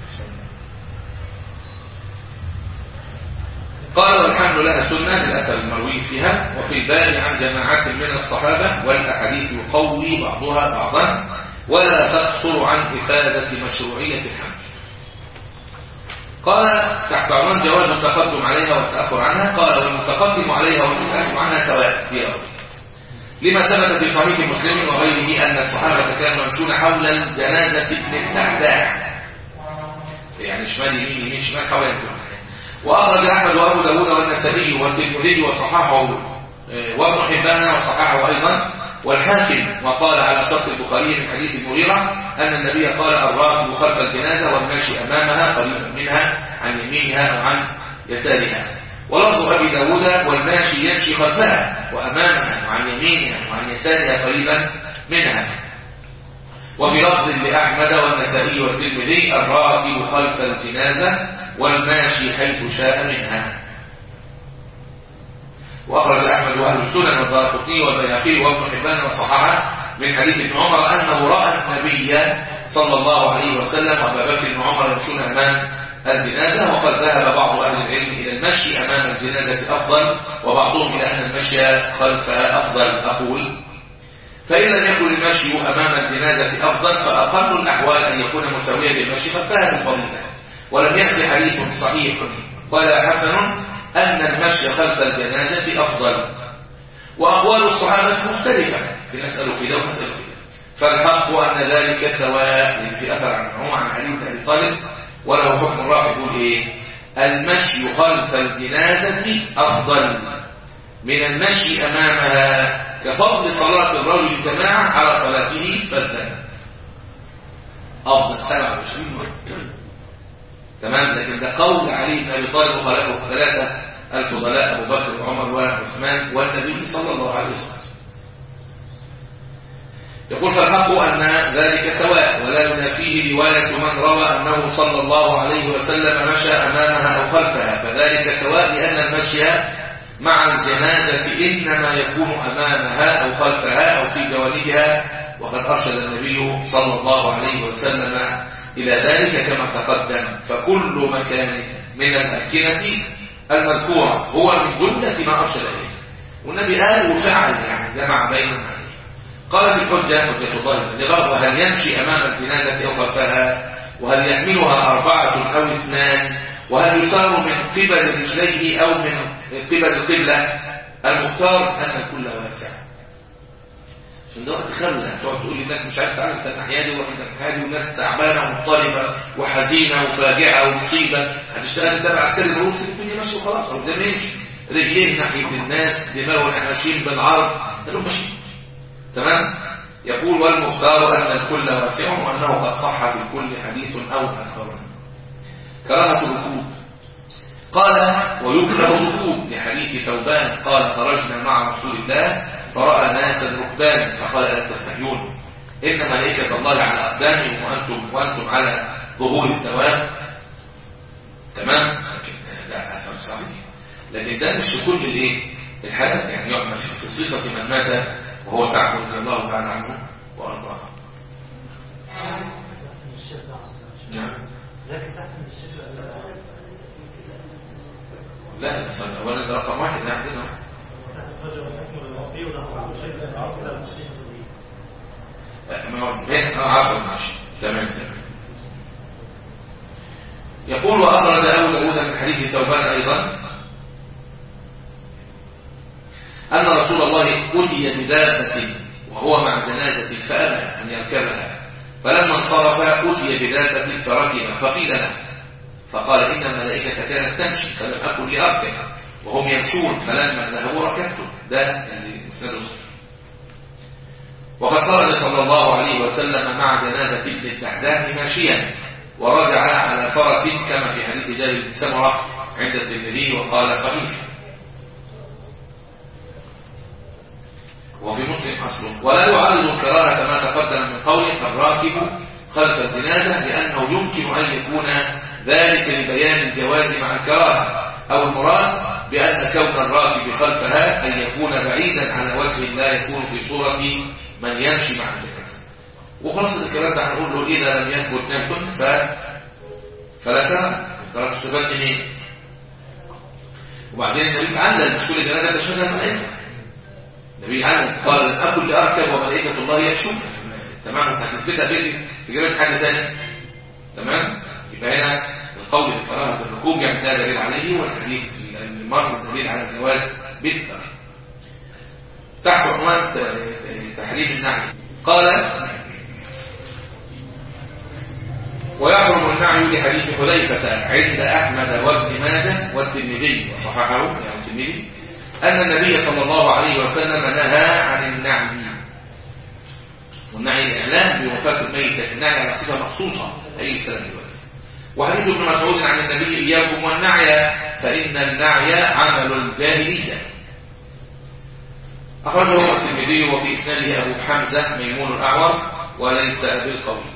قال والحمد لها سنة للأثر المروي فيها وفي الباب عن جماعات من الصحابة والأحاديث يقوي بعضها بعضا ولا تقصر عن إفادة مشروعية الحمد قال تحت عنوان جواز التقدم عليها والتأخر عنها قال والمتقدم عليها والمتأخر عنها سواء في أول لما ثبت في صحيح مسلم وغيره أن الصحابة كانوا يمشون حول الجنازة للتحتاع يعني شمال يمين يمين شمال حول الجنازة وأخرج أحمد وأبو داود والنسائي والترمذي وصححه آه، وابن حبان وصححه أيضا والحاكم وقال على شرط البخاري من حديث المغيرة أن النبي قال الراكب خلف الجنازة والماشي أمامها قريبا منها عن يمينها أو عن يسارها ولفظ أبي داود والماشي يمشي خلفها وأمامها وعن يمينها وعن يسارها قريبا منها وفي لفظ لأحمد والنسائي والترمذي الراكب خلف الجنازة والماشي حيث شاء منها وأخرج أحمد وأهل السنن والدارقطني والبيهقي وابن حبان وصححه من حديث ابن عمر أنه رأى النبي صلى الله عليه وسلم وأبا بكر بن عمر يمشون أمام الجنازة وقد ذهب بعض أهل العلم إلى المشي أمام الجنازة أفضل وبعضهم إلى أن المشي خلفها أفضل أقول فإن لم يكن المشي أمام الجنازة أفضل فأقل الأحوال أن يكون مساويا للمشي فانتهى بالفضيلة ولم يأتي حديث صحيح ولا حسن أن المشي خلف الجنازة أفضل وأقوال الصحابة مختلفة في نسأل كده ونسأل كده فالحق أن ذلك سواء لأن في أثر عن عمر عن علي بن أبي طالب وله حكم الراحل يقول إيه المشي خلف الجنازة أفضل من المشي أمامها كفضل صلاة الرجل جماعة على صلاته فذا أفضل 27 مرة تمام لكن ده قول علي بن ابي طالب وخلافه ثلاثه الفضلاء ابو بكر وعمر وعثمان والنبي صلى الله عليه وسلم يقول فالحق ان ذلك سواء ولا ينافيه روايه من روى انه صلى الله عليه وسلم مشى امامها او خلفها فذلك سواء لان المشي مع الجنازه انما يكون امامها او خلفها او في جوانبها وقد ارشد النبي صلى الله عليه وسلم إلى ذلك كما تقدم فكل مكان من الأمكنة المذكورة هو من جملة ما أرشد إليه والنبي قال وفعل يعني جمع بينهم عليه قال في الحجة حجة الله لغرض هل يمشي أمام الجنازة أو خلفها وهل يحملها أربعة أو اثنان وهل يسار من قبل رجليه أو من قبل القبلة المختار أن الكل واسع عشان ده وقت خلة تقعد تقول للناس مش عارف تعالى انت الناحيه دي وانت الناحيه دي والناس تعبانه ومضطربه وحزينه وفاجعه ومصيبه هتشتغل انت عسكري الروس الدنيا ماشي وخلاص او ده ماشي رجليه ناحيه الناس دماغه احنا ماشيين بالعرض ده لهم ماشي تمام يقول والمختار ان الكل واسع وانه قد صح في الكل حديث او اكثر كراهه الركوب قال ويكره الركوب لحديث حديث ثوبان قال خرجنا مع رسول الله فرأى ناسا ركبان فقال لا تستحيون إن ملائكة الله على أقدامهم وأنتم, وأنتم على ظهور الدواب تمام لكن لا أثر صحيح لكن ده مش في كل الايه الحالات يعني يعمل في صفة من مات وهو سعد رضي الله تعالى عنه وأرضاه الشيخ ده أصلا نعم لكن تحت من الشيخ لا مثلا أولا ده رقم واحد نعم كده تحت الفجر والحكم والوفي وله الشيخ ده كده الشيخ ما هو بين اه عفوا ماشي تمام تمام يقول وأخرج أبو داود من حديث ثوبان أيضا أن رسول الله أتي بدابة وهو مع جنازة فأبى أن يركبها فلما انصرف أتي بدابة فركب فقيل له فقال إن الملائكة كانت تمشي فلم أكن لأركب وهم يمشون فلما ذهبوا ركبت ده اللي مسنده صحيح وقد خرج صلى الله عليه وسلم مع جنازة ابن الدحداح ماشيا ورجع على فرس كما في حديث جابر بن سمرة عند الترمذي وقال قبيح وفي مسلم أصله ولا يعرض الكراهة كما تقدم من قوله الراكب خلف الجنازة لأنه يمكن أن يكون ذلك لبيان الجواز مع الكراهة أو المراد بأن كون الراكب خلفها أن يكون بعيدا على وجه لا يكون في صورة من يمشي مع الجنازة وخلاص الكلام ده هنقول له إذا لم يثبت نهي ف فلا كراهة الكراهة تستفاد من إيه؟ وبعدين النبي علم مش كل جنازة تشهدها الملائكة النبي علم قال لن أكل لأركب وملائكة الله يمشون تمام انت هتثبتها فين في جنازة حاجة ثانيه تمام يبقى هنا القول بكراهة الركوب يعني ده دليل عليه والحديث المر دليل على الجواز بالكراهة تحت عنوان تحريم النعي قال ويحرم النعي لحديث حذيفة عند أحمد وابن ماجه والترمذي وصححه يعني الترمذي أن النبي صلى الله عليه وسلم نهى عن النعي والنعي الإعلام بوفاة الميت النعي على صفة مخصوصة أي الكلام دلوقتي وحديث ابن مسعود عن النبي إياكم والنعي فإن النعي عمل الجاهلية أخرجه الترمذي وفي إسناده أبو حمزة ميمون الأعور وليس بالقوي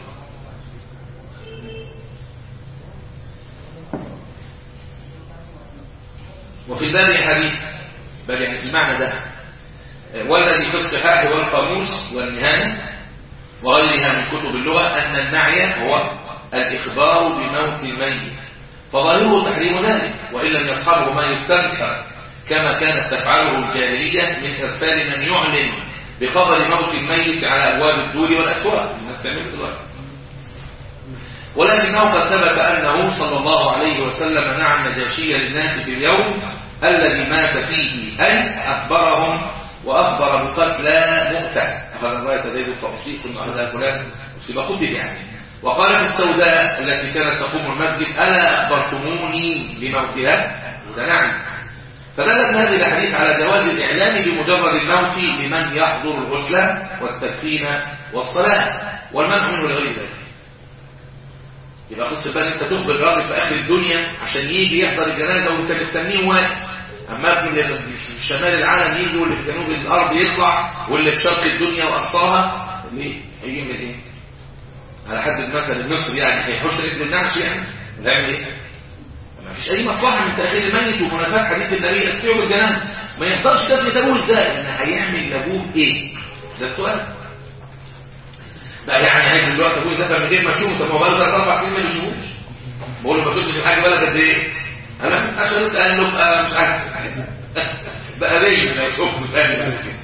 وفي الباب حديث بل يعني المعنى ده والذي في الصحاح والقاموس والنهاية وغيرها من كتب اللغة أن النعي هو الإخبار بموت الميت فظاهره تحريم ذلك وإن لم يصحبه ما يستنكر كما كانت تفعله الجاهلية من إرسال من يعلن بخبر موت الميت على أبواب الدور والأسواق الناس تعمل دلوقتي ولكنه قد ثبت أنه صلى الله عليه وسلم نعى النجاشي للناس في اليوم الذي مات فيه أي أخبرهم وأخبر بقتلى مؤتى أخذ الرواية زيد فأصيب ثم أخذها فلان أصيب قتل يعني وقال في السوداء التي كانت تقوم المسجد ألا أخبرتموني بموتها ده نعم فدل هذه الحديث على جواز الإعلام بمجرد الموت لمن يحضر الغسل والتدفين والصلاة والمنع منه لغير ذلك يبقى قصة بقى انت تخبر الراجل في اخر الدنيا عشان يجي يحضر الجنازة وانت مستنيه واقف اما ابن اللي في شمال العالم يجي واللي في جنوب الارض يطلع واللي في شرق الدنيا واقصاها ليه هيجي من ايه على حد المثل المصري يعني هيحوش رجل النعش يعني ولا يعمل ايه ما فيش اي مصلحه من تاخير الميت ومنافاه حديث النبي اسرعوا بالجنازه ما يقدرش تفني ابوه ازاي لان هيعمل لابوه ايه ده السؤال بقى يعني عايز دلوقتي ابوه يدفع من غير ما اشوفه طب ما هو بقاله ثلاث اربع سنين ما بيشوفوش بقول له ما شفتش الحاجه بالك قد ايه انا عشان انت قال له بقى مش عارف بقى باين ما يشوفه ثاني بعد كده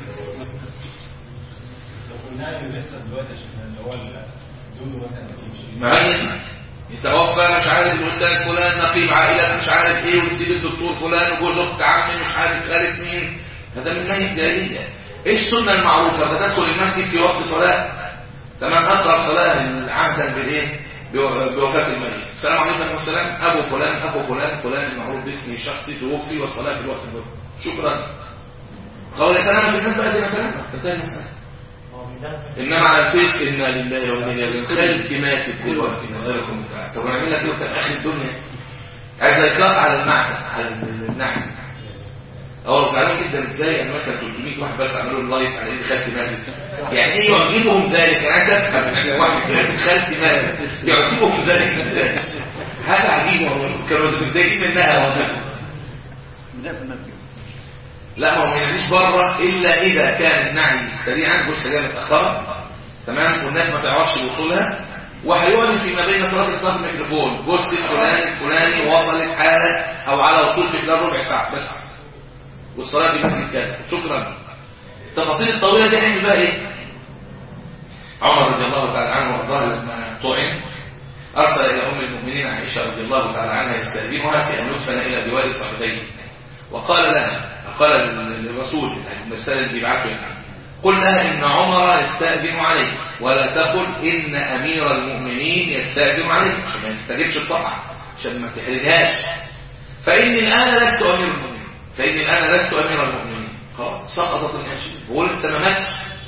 لو قلنا له لسه دلوقتي عشان اللي هو الدول مثلا يمشي ما هي يتوفى مش عارف الاستاذ فلان نقيب عائله مش عارف ايه ونسيب الدكتور فلان وجوز اخت عمي مش عارف خالد مين هذا من نهي الجاهليه ايش السنه المعروفه فتدخل المسجد في وقت صلاه تمام اقرب صلاه عهدا بالايه بو- بوفاه الميت السلام عليكم والسلام ابو فلان ابو فلان فلان المعروف باسمه الشخصي توفي والصلاه في الوقت المهم شكرا قول يتنام بالناس بقى زي ما تنام تنتهي المساله هو من ده انما على الفيس انا لله وانا اليه راجعون خالتي ماتت دلوقتي نسالكم بتاع طب ونعمل لك ايه في اخر الدنيا عايز يقطع على المعنى على النحو اه زعلان جدا ازاي يعني مثلا 300 واحد بس عملوا اللايف على ان خالتي ماتت يعني ايه يعجبهم ذلك يعني انت تفهم ان واحد دلوقتي خالتي ماتت يعجبهم ذلك ازاي حاجه عجيبه والله. كانوا متضايقين منها والله بداية في الناس كده لا ما هو ما يناديش بره الا اذا كان النعي سريعا مش جايه متاخره تمام والناس ما تعرفش وصولها وهيعلن فيما بين صلاه الصلاه الميكروفون بوست فلان الفلاني وصلت حاله او على وصول في خلال ربع ساعه بس والصلاه دي بس كده شكرا التفاصيل الطويله دي هنعمل بقى ايه عمر رضي الله تعالى عنه وارضاه لما طعن ارسل الى ام المؤمنين عائشه رضي الله تعالى عنها يستاذنها في ان يدفن الى جوار صاحبيه وقال لها قال للرسول المرسل اللي بيبعثه يعني قل لها ان عمر يستاذن عليك ولا تقل ان امير المؤمنين يستاذن عليك عشان ما تستجبش الطاعه عشان ما تحرجهاش فاني الان لست امير المؤمنين فاني الان لست امير المؤمنين خلاص سقطت الانشاء هو لسه ما ماتش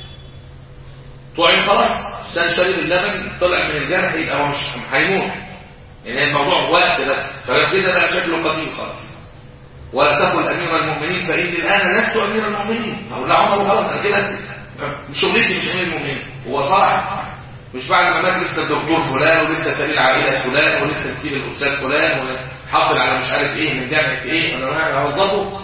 طعن خلاص سان شرب اللبن طلع من الجرح يبقى هو مش هيموت يعني الموضوع وقت بس فكده بقى شكله قتيل خلاص ولا تقل امير المؤمنين فاني الان لست امير المؤمنين اقول لا عمر غلط انا كده مش شغلتي مش امير المؤمنين هو صالح مش بعد ما مات لسه الدكتور فلان ولسه سبيل عائله فلان ولسه نسيب الاستاذ فلان وحاصل على مش عارف ايه من جامعه ايه انا انا هوظفه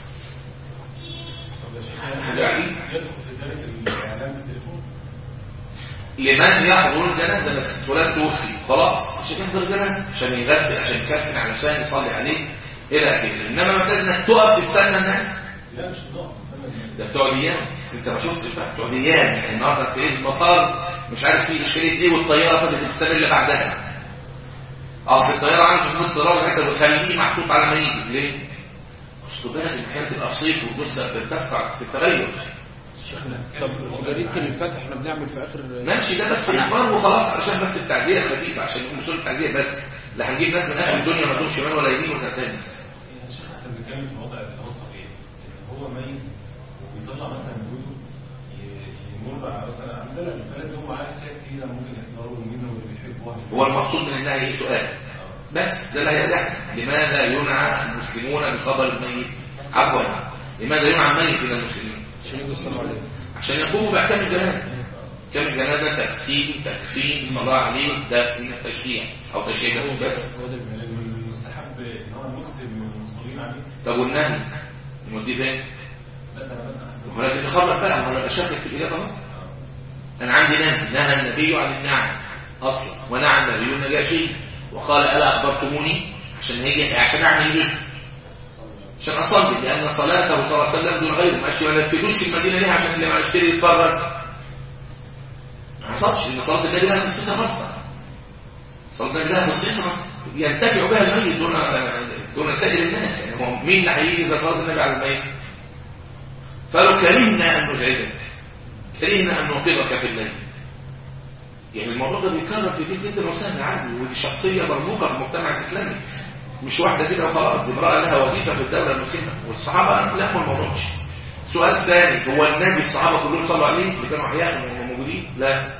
طب يا شيخ حاجة عجيبة. يدخل في ذلك الاعلان بالتليفون لمن يحضر الجنازه بس فلان توفي خلاص عشان يحضر الجنازه عشان يغسل عشان يكفن علشان يصلي عليه الى اخره انما مثلا انك تقف تستنى الناس لا مش نقف استنى ده بتوع ديان بس انت ما شفتش بقى بتوع ديان يعني النهارده سيد المطار مش عارف في اشكاليه ايه والطياره فاتت السنه اللي بعدها اصل الطياره عنده في اضطرار انت بتخليه محطوط على ما يجي ليه؟ اصل بالك المكان تبقى في صيف وتبص بتسرع في التغير شيخنا طب في جريدة الفتح احنا بنعمل في اخر ماشي ده بس اخبار وخلاص عشان بس التعديه خفيفه عشان يقوم بسهوله التعديه بس لا هنجيب ناس من اخر الدنيا ما لهمش شمال ولا يمين وتنتهي بس يا شيخ احنا بنتكلم في وضع اللي هو طبيعي إن هو ميت وبيطلع مثلا جوده ي- يمر على مثلا عندنا في البلد هم عارف حاجات كتيره ممكن يحضروا منه واللي بيحبوها هو المقصود من النهي ايه سؤال بس ده اللي هيرجع لماذا ينعى المسلمون بخبر الميت عفوا لماذا ينعى الميت الى المسلمين عشان يجوا يصلوا عليه عشان يقوموا باحكام الجنازه كم الجنازه تكفين تكفين صلاه عليه دفن تشييع او تشييع دفن بس هو ده المعنى. يعني من المستحب ان هو يكتب من المصلين عليه طب والنهي نوديه فين؟ لا ده انا بس هو لازم يخرج بقى هو انا بشكك في الاجابه اهو انا عندي نهي نهى النبي عن النعم اصلا ونعى النبي النجاشي وقال الا اخبرتموني عشان هيجي عشان اعمل ايه عشان اصلي لان صلاته صلى الله عليه وسلم دون غيره ماشي ما نفذوش في المدينه ليه عشان اللي ما يشتري يتفرج ما حصلش ان صلاه النبي لها خصيصه خاصه صلاه النبي لها خصيصه ينتفع بها الميت دون دون سائر الناس يعني هو مين اللي هيجي اذا صلاه النبي على الميت فلو كرهنا ان نزعجك كرهنا ان نوقظك في الليل يعني الموضوع ده بيتكرر كتير جدا وسهل عادي ودي شخصيه مرموقه في المجتمع الاسلامي مش واحده كده وخلاص دي امراه لها وظيفه في الدوله المسلمه والصحابه لا ما الموضوع مش سؤال ثاني هو النبي الصحابه كلهم صلوا عليه اللي كانوا احياء وهم موجودين لا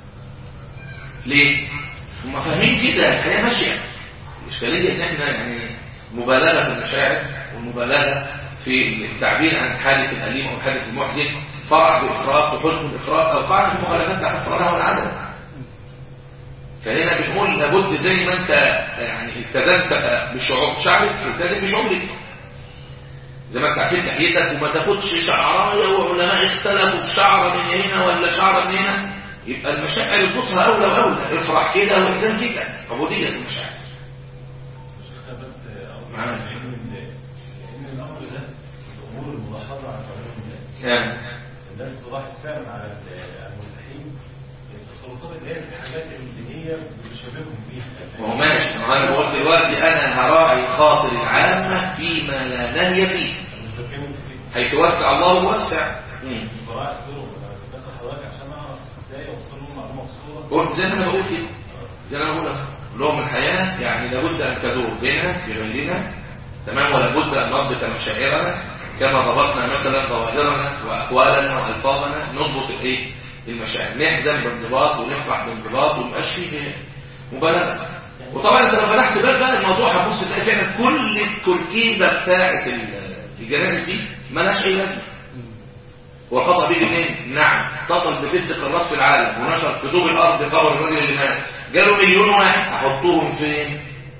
ليه هم فاهمين كده الحياه ماشيه الاشكاليه ان احنا يعني مبالغه في المشاعر والمبالغه في التعبير عن حاله الاليم او حاله المحزن فرح بافراط وحزن بافراط او قاعده في مخالفات لا حصر لها ولا عدد فهنا بنقول لابد زي ما انت يعني التزمت بشعور شعرك التزم بشعورك زي ما انت عشان لحيتك وما تاخدش شعرايه وعلماء اختلفوا في شعره من هنا ولا شعره من هنا يبقى المشاعر اربطها اولى واولى افرح كده واحزن كده عبوديه المشاعر شيخنا بس قصدي نعم. ان ان الامر ده الامور الملاحظه على قانون الناس يعني الناس تلاحظ فعلا على ال- الملتحين التصرفات اللي هي الحاجات اللي هي بتشبههم بيها ما هو ماشي ما هو انا بقول دلوقتي انا هراعي خاطر العامه فيما لا نهي فيه أنا مش بتكلم في كده. حيث وسع الله وسع مم. مش براعي الطرق انا بسال حضرتك عشان اعرف ازاي اوصل لهم معلومه بصوره قول زي ما انا بقول كده زي ما انا بقول لك لهم الحياه يعني لابد ان تدور بيننا بغيرنا تمام ولا بد ان نضبط مشاعرنا كما ضبطنا مثلا ظواهرنا واقوالنا والفاظنا نضبط الايه المشاعر نحزن بانضباط ونفرح بانضباط ومبقاش فيه مبالغه وطبعا انت لو فتحت باب بقى الموضوع هتبص تلاقي فعلا كل التركيبه بتاعه ال- الجنائز دي مالهاش اي لازمه هو الخطأ بيجي منين؟ نعم اتصل بست قارات في العالم ونشر في طوب الارض خبر الراجل اللي مات جاله مليون واحد احطهم فين؟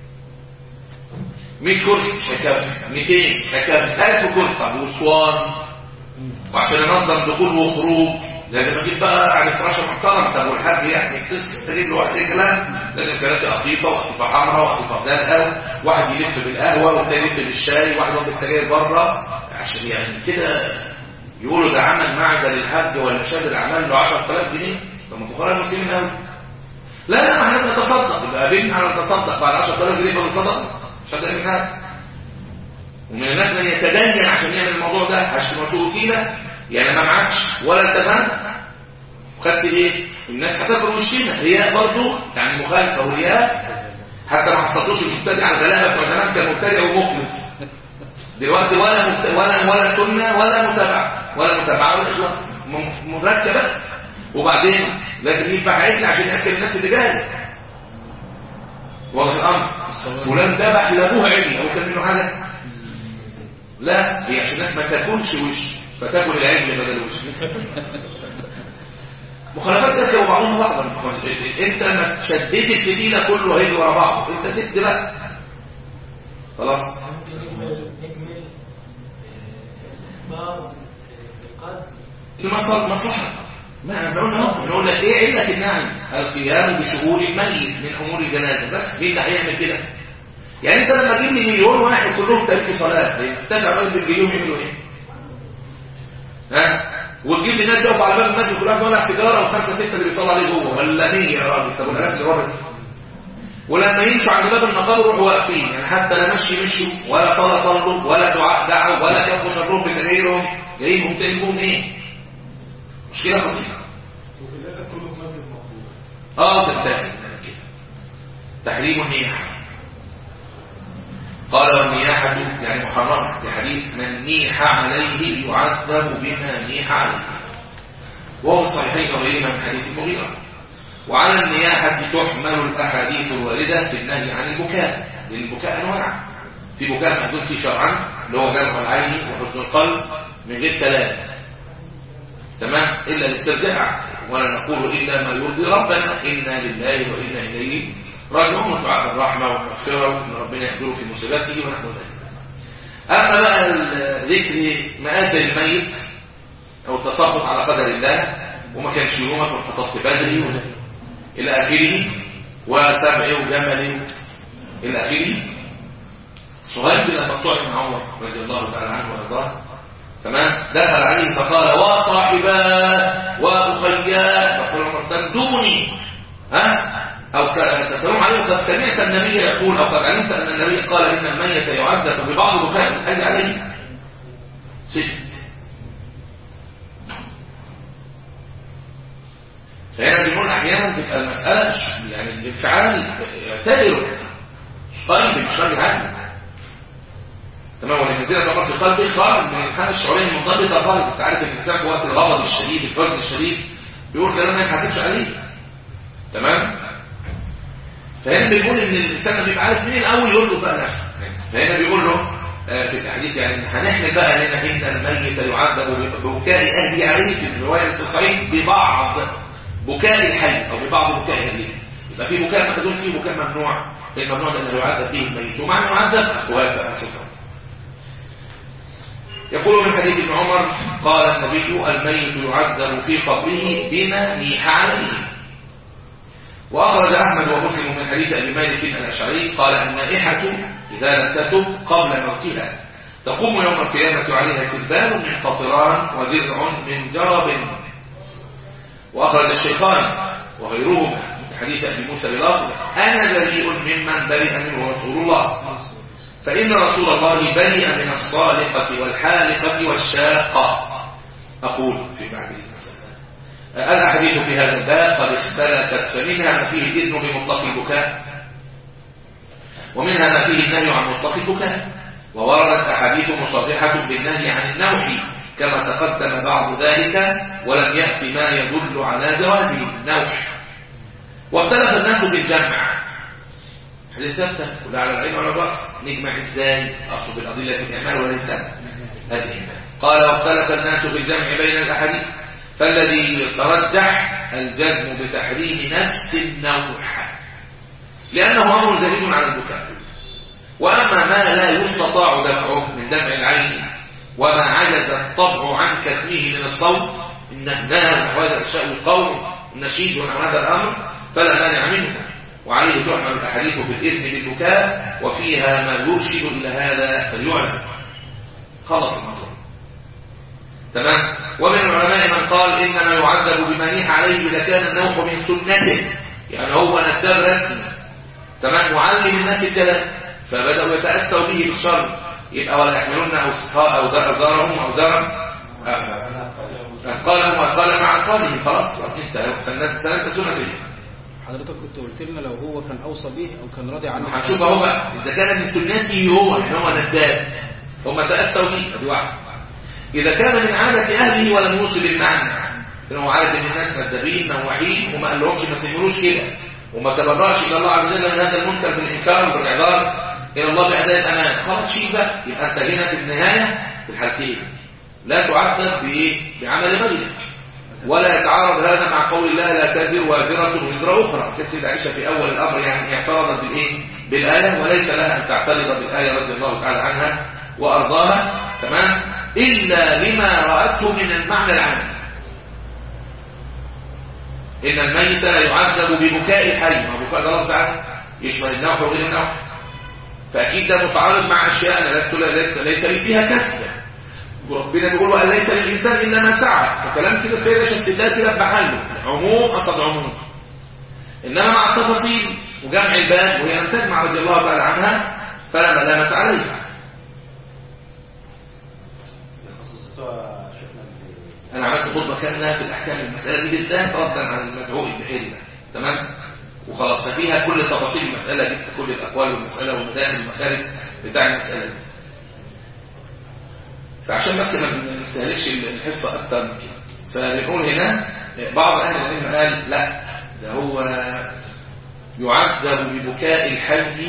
100 كرسي مش هيكفي 200 مش هيكفي 1000 كرسي طب واسوان وعشان انظم دخول وخروج لازم اجيب بقى يعني فراشه محترم طب والحاج يعني يكتسب تجيب له واحد كلام لازم كراسي قطيفه وقطيفه حمراء وقطيفه زرقاء واحد يلف بالقهوه والتاني يلف بالشاي واحد يقعد بالسجاير بره عشان يعني كده يقولوا ده عمل معزه للحاج ولا شاذ عمل له 10000 جنيه طب ما فقراء المسلمين قوي لا لا ما احنا بنتصدق يبقى قابلنا على نتصدق بعد 10000 جنيه يبقى بنتصدق مش هتلاقي من حاجه ومن الناس من يتدين عشان يعمل الموضوع ده هشتمته وكيله يعني ما معكش ولا التزمت وخدت ايه الناس هتاكل وشينا رياء برضه يعني مخالفه ورياء حتى ما حصلتوش المبتدع على الغلابه بتوع زمان كان مبتدع ومخلص دلوقتي ولا مبت... ولا ولا سنه ولا متابعه ولا متابعه ولا اخلاص م- مركبات وبعدين لازم يذبح عجل عشان ياكل الناس اللي جايه واضح الامر فلان ذبح لابوه عجل او كان منه حاجه لا هي عشان الناس ما تاكلش وش فتاكل العجل بدل وش مخالفات ذاتيه وبعضها بعضا انت ما تشددش الفتيله كله هيجي ورا بعضه انت سد بقى خلاص ممكن نجمل نجمل اخبار القدر في مصلحة مصلحة ما احنا قلنا اهو نقول لك ايه علة النعي القيام بشؤون الميت من امور الجنازة بس مين اللي هيعمل كده يعني انت لما تجيب لي مليون واحد كلهم تاركوا صلاة هيفتكر الراجل بالمليون يعملوا ايه ها وتجيب لي ناس تقف على باب المسجد كلها تولع سيجاره وخمسه سته اللي بيصلوا عليه جوه ولا 100 يا راجل طب والالاف اللي ورا دي ولما يمشوا عند باب المقابر يروحوا واقفين يعني حتى لا مشي مشوا ولا صلى صلوا ولا دعاء دعوا ولا كفوا شرهم بسجايرهم جايين ممتلكهم ايه مشكله خطيره وفي الاخر كله في مسجد مقبول اه تنتهي كده تحريم النياحه قال والنياحة يعني محرمة في حديث من نيح عليه يعذب بما نيح عليه وهو الصحيحين وغيرهما من حديث المغيرة وعلى النياحة تحمل الأحاديث الواردة في النهي عن البكاء لأن البكاء أنواع في بكاء مأذون فيه شرعا اللي هو دمع العين وحزن القلب من غير كلام تمام إلا الاسترجاع ولا نقول إلا ما يرضي ربنا إنا لله وإنا إليه راجعون دعاء الرحمة والمغفرة وإن ربنا يحضره في مصيبته ونحو ذلك أما بقى ال- ذكر مآت الميت أو التسخط على قدر الله وما كانش يومك والخطف بدري و- إلى آخره وسبع وجمل إلى آخره صهيب بن مقطوع بن عمر رضي الله تعالى عنه وارضاه تمام دخل عليه فقال وصاحباه واخياه فقال عمر تندوني ها او ك- تتلوم عليه قد سمعت النبي يقول او قد علمت ان النبي قال ان الميت يعذب ببعض بكاء الحي عليه ست فهنا بنقول احيانا تبقى المساله ش- يعني الانفعال يعتبره مش قلبي مش راجل عادي تمام والنزيله طبعا في قلبي خارج من الحاله الشعوريه المنضبطه خالص انت عارف الانسان في وقت الغضب الشديد الحزن الشديد بيقول كلام ما يتحاسبش عليه تمام فهنا بيقول ان الانسان لازم يبقى عارف مين الاول يقول له بقى نفسه فهنا بيقول له آه، في الحديث يعني هنحمل بقى هنا ان الميت يعذب ببكاء اهله عليه في الروايه الصحيح ببعض بكاء الحي او ببعض بكاء اهله يبقى في بكاء مخزون فيه بكاء ممنوع الممنوع ده اللي يعذب به الميت ومعنى يعذب وافق هتشوفها يقول من حديث ابن عمر قال النبي الميت يعذب في قبره بما نيح عليه وأخرج أحمد ومسلم من حديث أبي مالك الأشعري قال النائحة إذا لم تتب قبل موتها تقوم يوم القيامة عليها سلبان من قطران وذرع من جرب وأخرج الشيخان وغيرهما من حديث أبي موسى بلافظ أنا بريء ممن برئ منه رسول الله فإن رسول الله برئ من الصالقة والحالقة والشاقة أقول في بعد المسألة الأحاديث في هذا الباب قد اختلفت فمنها ما فيه الإذن بمطلق البكاء ومنها ما فيه النهي عن مطلق البكاء ووردت أحاديث مصرحة بالنهي عن النوح كما تقدم بعض ذلك ولم يأتي ما يدل على جوازه النوح واختلف الناس بالجمع حديث ثابتة كلها على العين وعلى الرأس نجمع ازاي أصل بالأضلة الإعمال والإنسان الإيمان قال واختلف الناس في الجمع بين الأحاديث فالذي يترجح الجزم بتحريم نفس النوح لأنه أمر زليل على البكاء وأما ما لا يستطاع دفعه من دمع العين وما عجز الطبع عن كتمه من الصوت إن نهى وهذا الشأن القوم النشيد عن هذا الأمر فلا مانع منه وعليه تحمل الأحاديث في الإذن بالبكاء وفيها ما يرشد إلى هذا فليعلم خلص الموضوع تمام ومن العلماء من قال إنما يعذب بمنيح عليه إذا كان النوح من سنته يعني هو نداب رسمي تمام معلم الناس الكلام فبدأوا يتأتوا به بالشر يبقى ولا يحملون أوزارهم أوزارهم أوزارا أثقالهم وأثقالا مع أثقالهم خلاص انت سنة سنة سنة سنة حضرتك كنت قلت لنا لو هو كان اوصى به او كان راضي عنه هنشوف اهو بقى اذا كان من سنته هو ان هو نداب هم تأتوا به ادي واحد اذا كان من عادة اهله ولم يوصل بالمعنى فهو عارف ان الناس ندابين نواعين وما قالهمش ما تعملوش كده وما تبرأش الى الله عز وجل من هذا المنكر بالانكار وبالاعذار الى الله بأداء الامان خلاص شيء بقى يبقى انت هنا في النهاية في الحالتين لا تعذب بايه بعمل غيرك ولا يتعارض هذا مع قول الله لا تزر وازرة وزر أخرى كسيد عائشة في أول الأمر يعني اعترضت بالإيه؟ بالآية وليس لها أن تعترض بالآية رضي الله تعالى عنها وأرضاها تمام إلا لما رأته من المعنى العام إن الميت لا يعذب ببكاء الحي ما بكاء ده لفظ عام يشمل النوح وغير النوح فأكيد ده متعارض مع أشياء أنا لست ليس ليس لي فيها كسر وربنا بيقول وأن ليس للإنسان إلا ما سعى فكلام كده سيدة شتلات كده بمحله عموم قصد عموم إنما مع التفاصيل وجمع الباب وهي لم تجمع رضي الله تعالى عنها فلا ملامة عليها أنا عملت خطبة كاملة في الأحكام المسألة دي بالذات ردا على المدعو البحيري ده تمام وخلاص ففيها كل تفاصيل المسألة دي كل الأقوال والمسألة والمداخل والمخارج بتاع المسألة دي فعشان بس ما نستهلكش الحصة أكتر من كده فنقول هنا بعض أهل العلم قال لا ده هو يعذب ببكاء الحي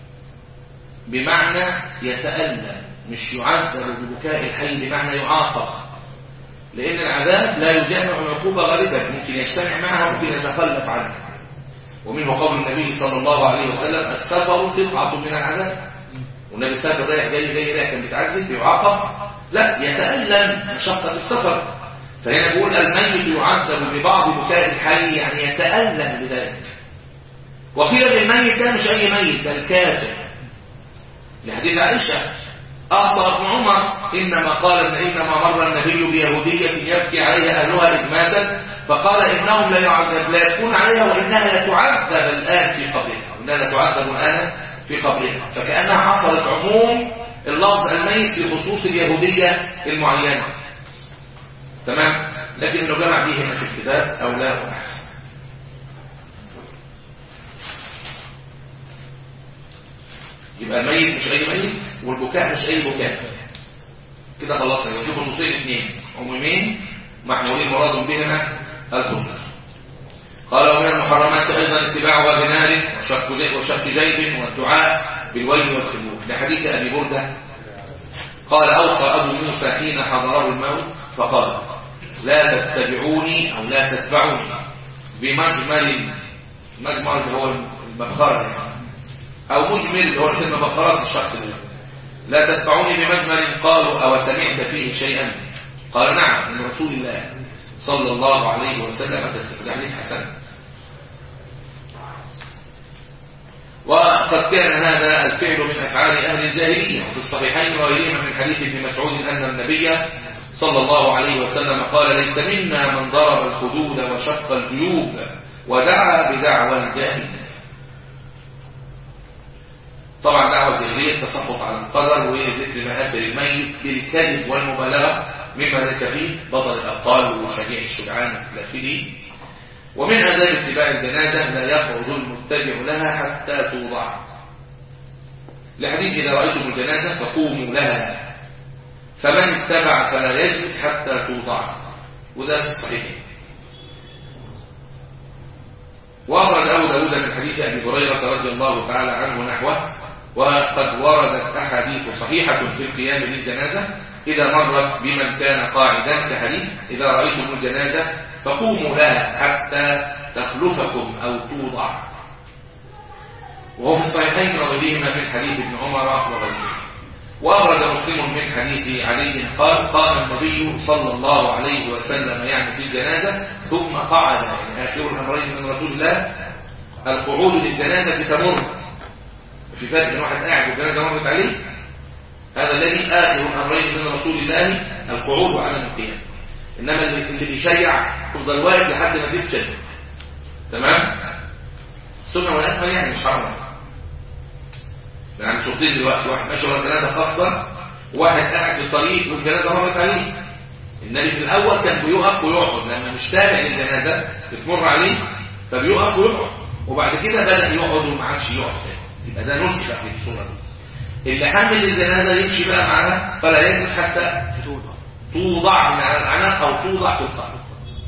بمعنى يتألم مش يعذب ببكاء الحي بمعنى يعاقب لأن العذاب لا يجامع العقوبة غالبا ممكن يجتمع معها وممكن يتخلف عنها ومنه قول النبي صلى الله عليه وسلم السفر قطعة من العذاب والنبي سافر رايح جاي جاي رايح كان بيتعذب بيعاقب لا يتألم مشقة السفر فهنا بيقول الميت يعذب ببعض بكاء الحي يعني يتألم بذلك وقيل للميت ده مش أي ميت ده الكافر لحديث عائشة أخطأ ابن عمر إنما قال إن إنما مر النبي بيهودية يبكي عليها أهلها إدماتا فقال إنهم لا يعذب لا يكون عليها وإنها لا تعذب الآن في قبرها وإنها لا تعذب الآن في قبرها فكأنها حصلت عموم اللفظ الميت في خصوص اليهودية المعينة تمام لكن لو جمع به هنا في الكتاب أو لا أحسن يبقى الميت مش أي ميت والبكاء مش أي بكاء كده خلصنا يبقى شوفوا النصين اثنين عمومين محمولين مراد بهما الخصوص قال ومن المحرمات أيضا اتباع وبنار وشق وشق جيب والدعاء بالويل والخلود لحديث أبي بردة قال أوصى أبو موسى حين حضره الموت فقال لا تتبعوني أو لا تتبعوني بمجمل مجمل اللي هو المبخرة يعني أو مجمل اللي هو سن مبخرات الشخص اللي لا تتبعوني بمجمل قالوا أو سمعت فيه شيئا قال نعم من رسول الله صلى الله عليه وسلم تسلم الحديث حسن وقد كان هذا الفعل من أفعال أهل الجاهلية وفي الصحيحين وغيرهما من حديث ابن مسعود أن النبي صلى الله عليه وسلم قال ليس منا من ضرب الخدود وشق الجيوب ودعا بدعوى الجاهلية طبعا دعوة الجاهلية التسخط على القدر وذكر مآثر الميت بالكذب والمبالغة مما ذكر فيه بطل الأبطال وشجيع الشجعان الكلافلي ومن آداب اتباع الجنازة لا يقعد المتبع لها حتى توضع لحديث إذا رأيتم الجنازة فقوموا لها فمن اتبع فلا يجلس حتى توضع وده في الصحيحين وأخرج أبو داود من حديث أبي هريرة رضي الله تعالى عنه نحوه وقد وردت أحاديث صحيحة في القيام للجنازة إذا مرت بمن كان قاعدا كحديث إذا رأيتم الجنازة فقوموا لها حتى تخلفكم أو توضع وهو في الصحيحين وغيرهما من حديث ابن عمر وغيره وأورد مسلم من حديث علي قال قام النبي صلى الله عليه وسلم يعني في الجنازة ثم قعد يعني آخر الأمرين من رسول الله القعود للجنازة تمر في فرق ان واحد قاعد والجنازة مرت عليه هذا الذي آخر الأمرين من رسول الله القعود وعدم القيام إنما اللي اللي بيشيع تفضل واقف لحد ما تتشد تمام السنة والأكمل يعني مش حرام يعني صورتين دلوقتي واحد ماشي ورا الجنازة خاصة وواحد قاعد في الطريق والجنازة مرت عليه النبي في الأول كان بيقف ويقعد لما مش تابع للجنازة بتمر عليه فبيقف ويقعد وبعد كده بدأ يقعد وما عادش يقف تاني يبقى ده نسخ في الصورة دي اللي حامل الجنازة يمشي بقى معاها فلا يجلس حتى توضع توضع من على العناق أو توضع في القلب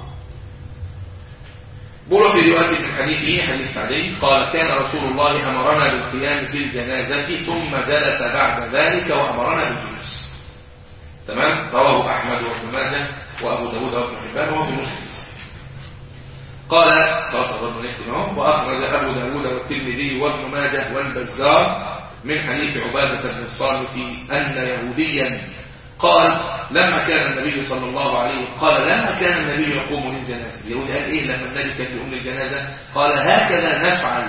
بولى في رواية من حديثه حديث علي قال كان رسول الله أمرنا بالقيام في الجنازة ثم جلس بعد ذلك وأمرنا بالجلوس تمام رواه أحمد وابن ماجه وأبو داود وابن حبان وهو في مسلم قال خلاص أظن نختم اهو وأخرج أبو داود والترمذي وابن ماجه والبزار من حديث عبادة بن الصامت أن يهوديا قال لما كان النبي صلى الله عليه وسلم قال لما كان النبي يقوم للجنازة اليهودي قال إيه لما النبي كان يقوم للجنازة قال هكذا نفعل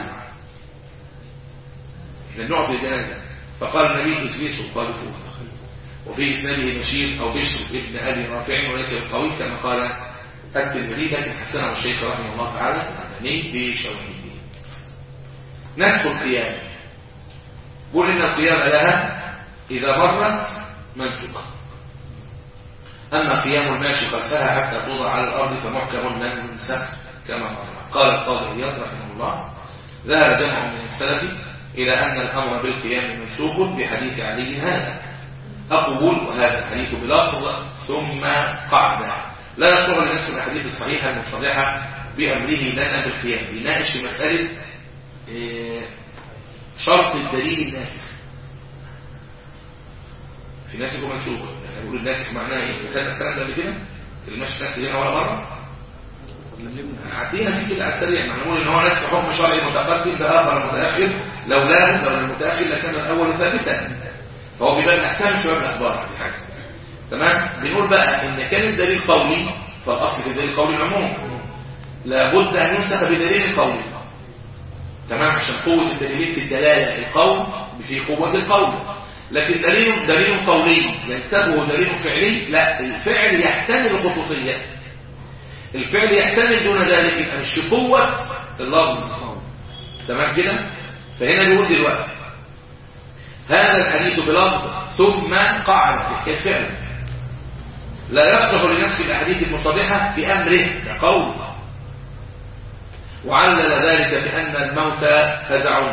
احنا نقعد للجنازة فقال النبي اجلسوا قالوا فوق وفي إسناده بشير أو بشر ابن أبي رافع وليس القوي كما قال الترمذي لكن حسنه الشيخ رحمه الله تعالى يعني بشواهده نسخ القيام قول إن القيام لها إذا مرت منسوخة أما قيام الماشي خلفها حتى توضع على الأرض فمحكم لم ينسخ كما مر قال القاضي اياض رحمه الله ذهب جمع من السلف إلى أن الأمر بالقيام منسوخ بحديث علي هذا أقول وهذا الحديث بلفظ ثم قعد لا نذكر لنفس الأحاديث الصحيحة المصرحة بأمره لنا بالقيام يناقش في مسألة إيه، شرط الدليل الناسخ في ناسخ ومنسوخ يعني بيقول الناسخ معناه ايه كان الكلام ده قبل كده المشي ناسخ هنا ولا مره عدينا فيه كده على السريع ما نقول ان هو ناسخ حكم شرعي متقدم باخر متاخر لولاه لو المتاخر لكان الاول ثابتا فهو بيبان الاحكام شويه بالاخبار دي حاجه تمام بنقول بقى ان كان الدليل قولي فالاصل في الدليل قولي العموم لابد ان ينسخ بدليل قولي تمام عشان قوه الدليل في الدلاله القول في قوه القول لكن دليل دليل قولي ينسبه دليل فعلي لا الفعل يحتمل خطوطيه الفعل يحتمل دون ذلك يبقى مش في قوه اللفظ تمام كده فهنا بيقول دلوقتي هذا الحديث بلفظ ثم قعد في حكايه فعل لا يصلح لنفس الاحاديث المصرحه بامره كقول وعلل ذلك بان الموت فزع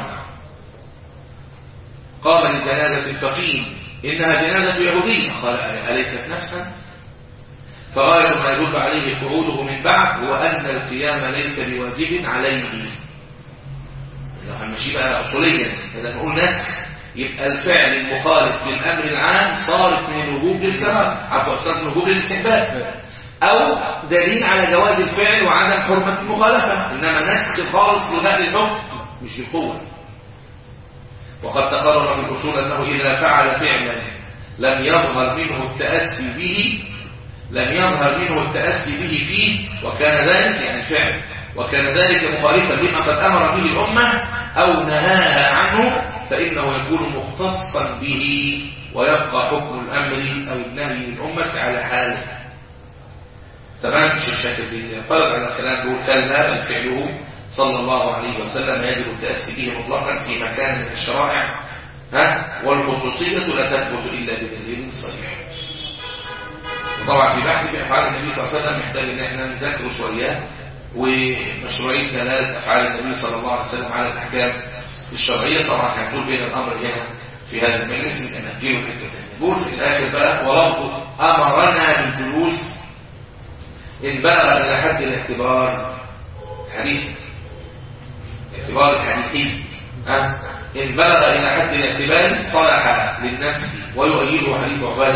قام لجنازه الفقيه انها جنازه يهوديه قال اليست نفسا فغايه ما يدل عليه قعوده من بعد هو ان القيام ليس بواجب عليه لو هنمشي بقى اصوليا اذا نقول نسخ يبقى الفعل المخالف للامر العام صارت من الوجوب للكراهه عفوا صارت من الوجوب للاستحباب او دليل على جواز الفعل وعدم حرمه المخالفه انما نسخ خالص لغاء الحكم مش القوه وقد تقرر في الاصول انه اذا فعل فعلا لم يظهر منه التاسي به لم يظهر منه التاسي به فيه وكان ذلك يعني الفعل وكان ذلك مخالفا لما قد امر به الامه او نهاها عنه فإنه يكون مختصا به ويبقى حكم الأمر أو النهي للأمة على حاله تمام مش الشكل دي طلب على الكلام دول كلا بل فعله صلى الله عليه وسلم يجب التأسي به مطلقا في مكان من الشرائع ها والخصوصية لا تثبت إلا بدليل صحيح وطبعا في بحث في أفعال النبي صلى الله عليه وسلم محتاج إن احنا نذاكره شوية ومشروعية دلالة أفعال النبي صلى الله عليه وسلم على الأحكام الشرعية طبعا هنقول بين الأمر هنا في هذا المجلس من أنهجيل وكتابين نقول في الآخر بقى ولفظ أمرنا بالجلوس إن بلغ إلى حد الاعتبار حديث اعتبار الحديثي أه؟ إن بلغ إلى حد الاعتبار صلح للنفس ويؤيده حديث عبادة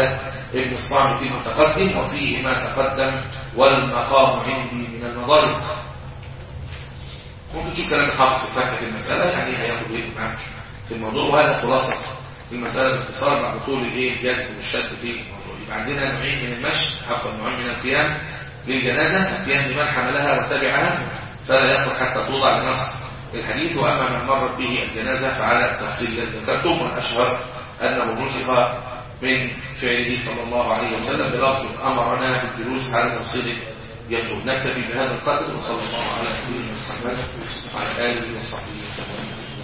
ابن الصامت المتقدم وفيه ما تقدم والمقام عندي من المضايق ممكن تشوف كلام الحافظ في فتح المسألة يعني هياخد ايه معاك في الموضوع وهذا خلاصة المسألة باختصار بعد طول الايه جلد والشد في الموضوع يبقى عندنا نوعين من المشي عفوا نوعين من القيام للجنازة القيام لمن حملها وتبعها فلا يقل حتى توضع لنص الحديث واما من مرت به الجنازة فعلى التفصيل الذي ذكرتم والاشهر انه نسخ من فعله صلى الله عليه وسلم بلفظ امرنا بالجلوس على تفصيل يطلب نكتفي بهذا القدر وصلى الله على نبينا محمد وعلى اله وصحبه وسلم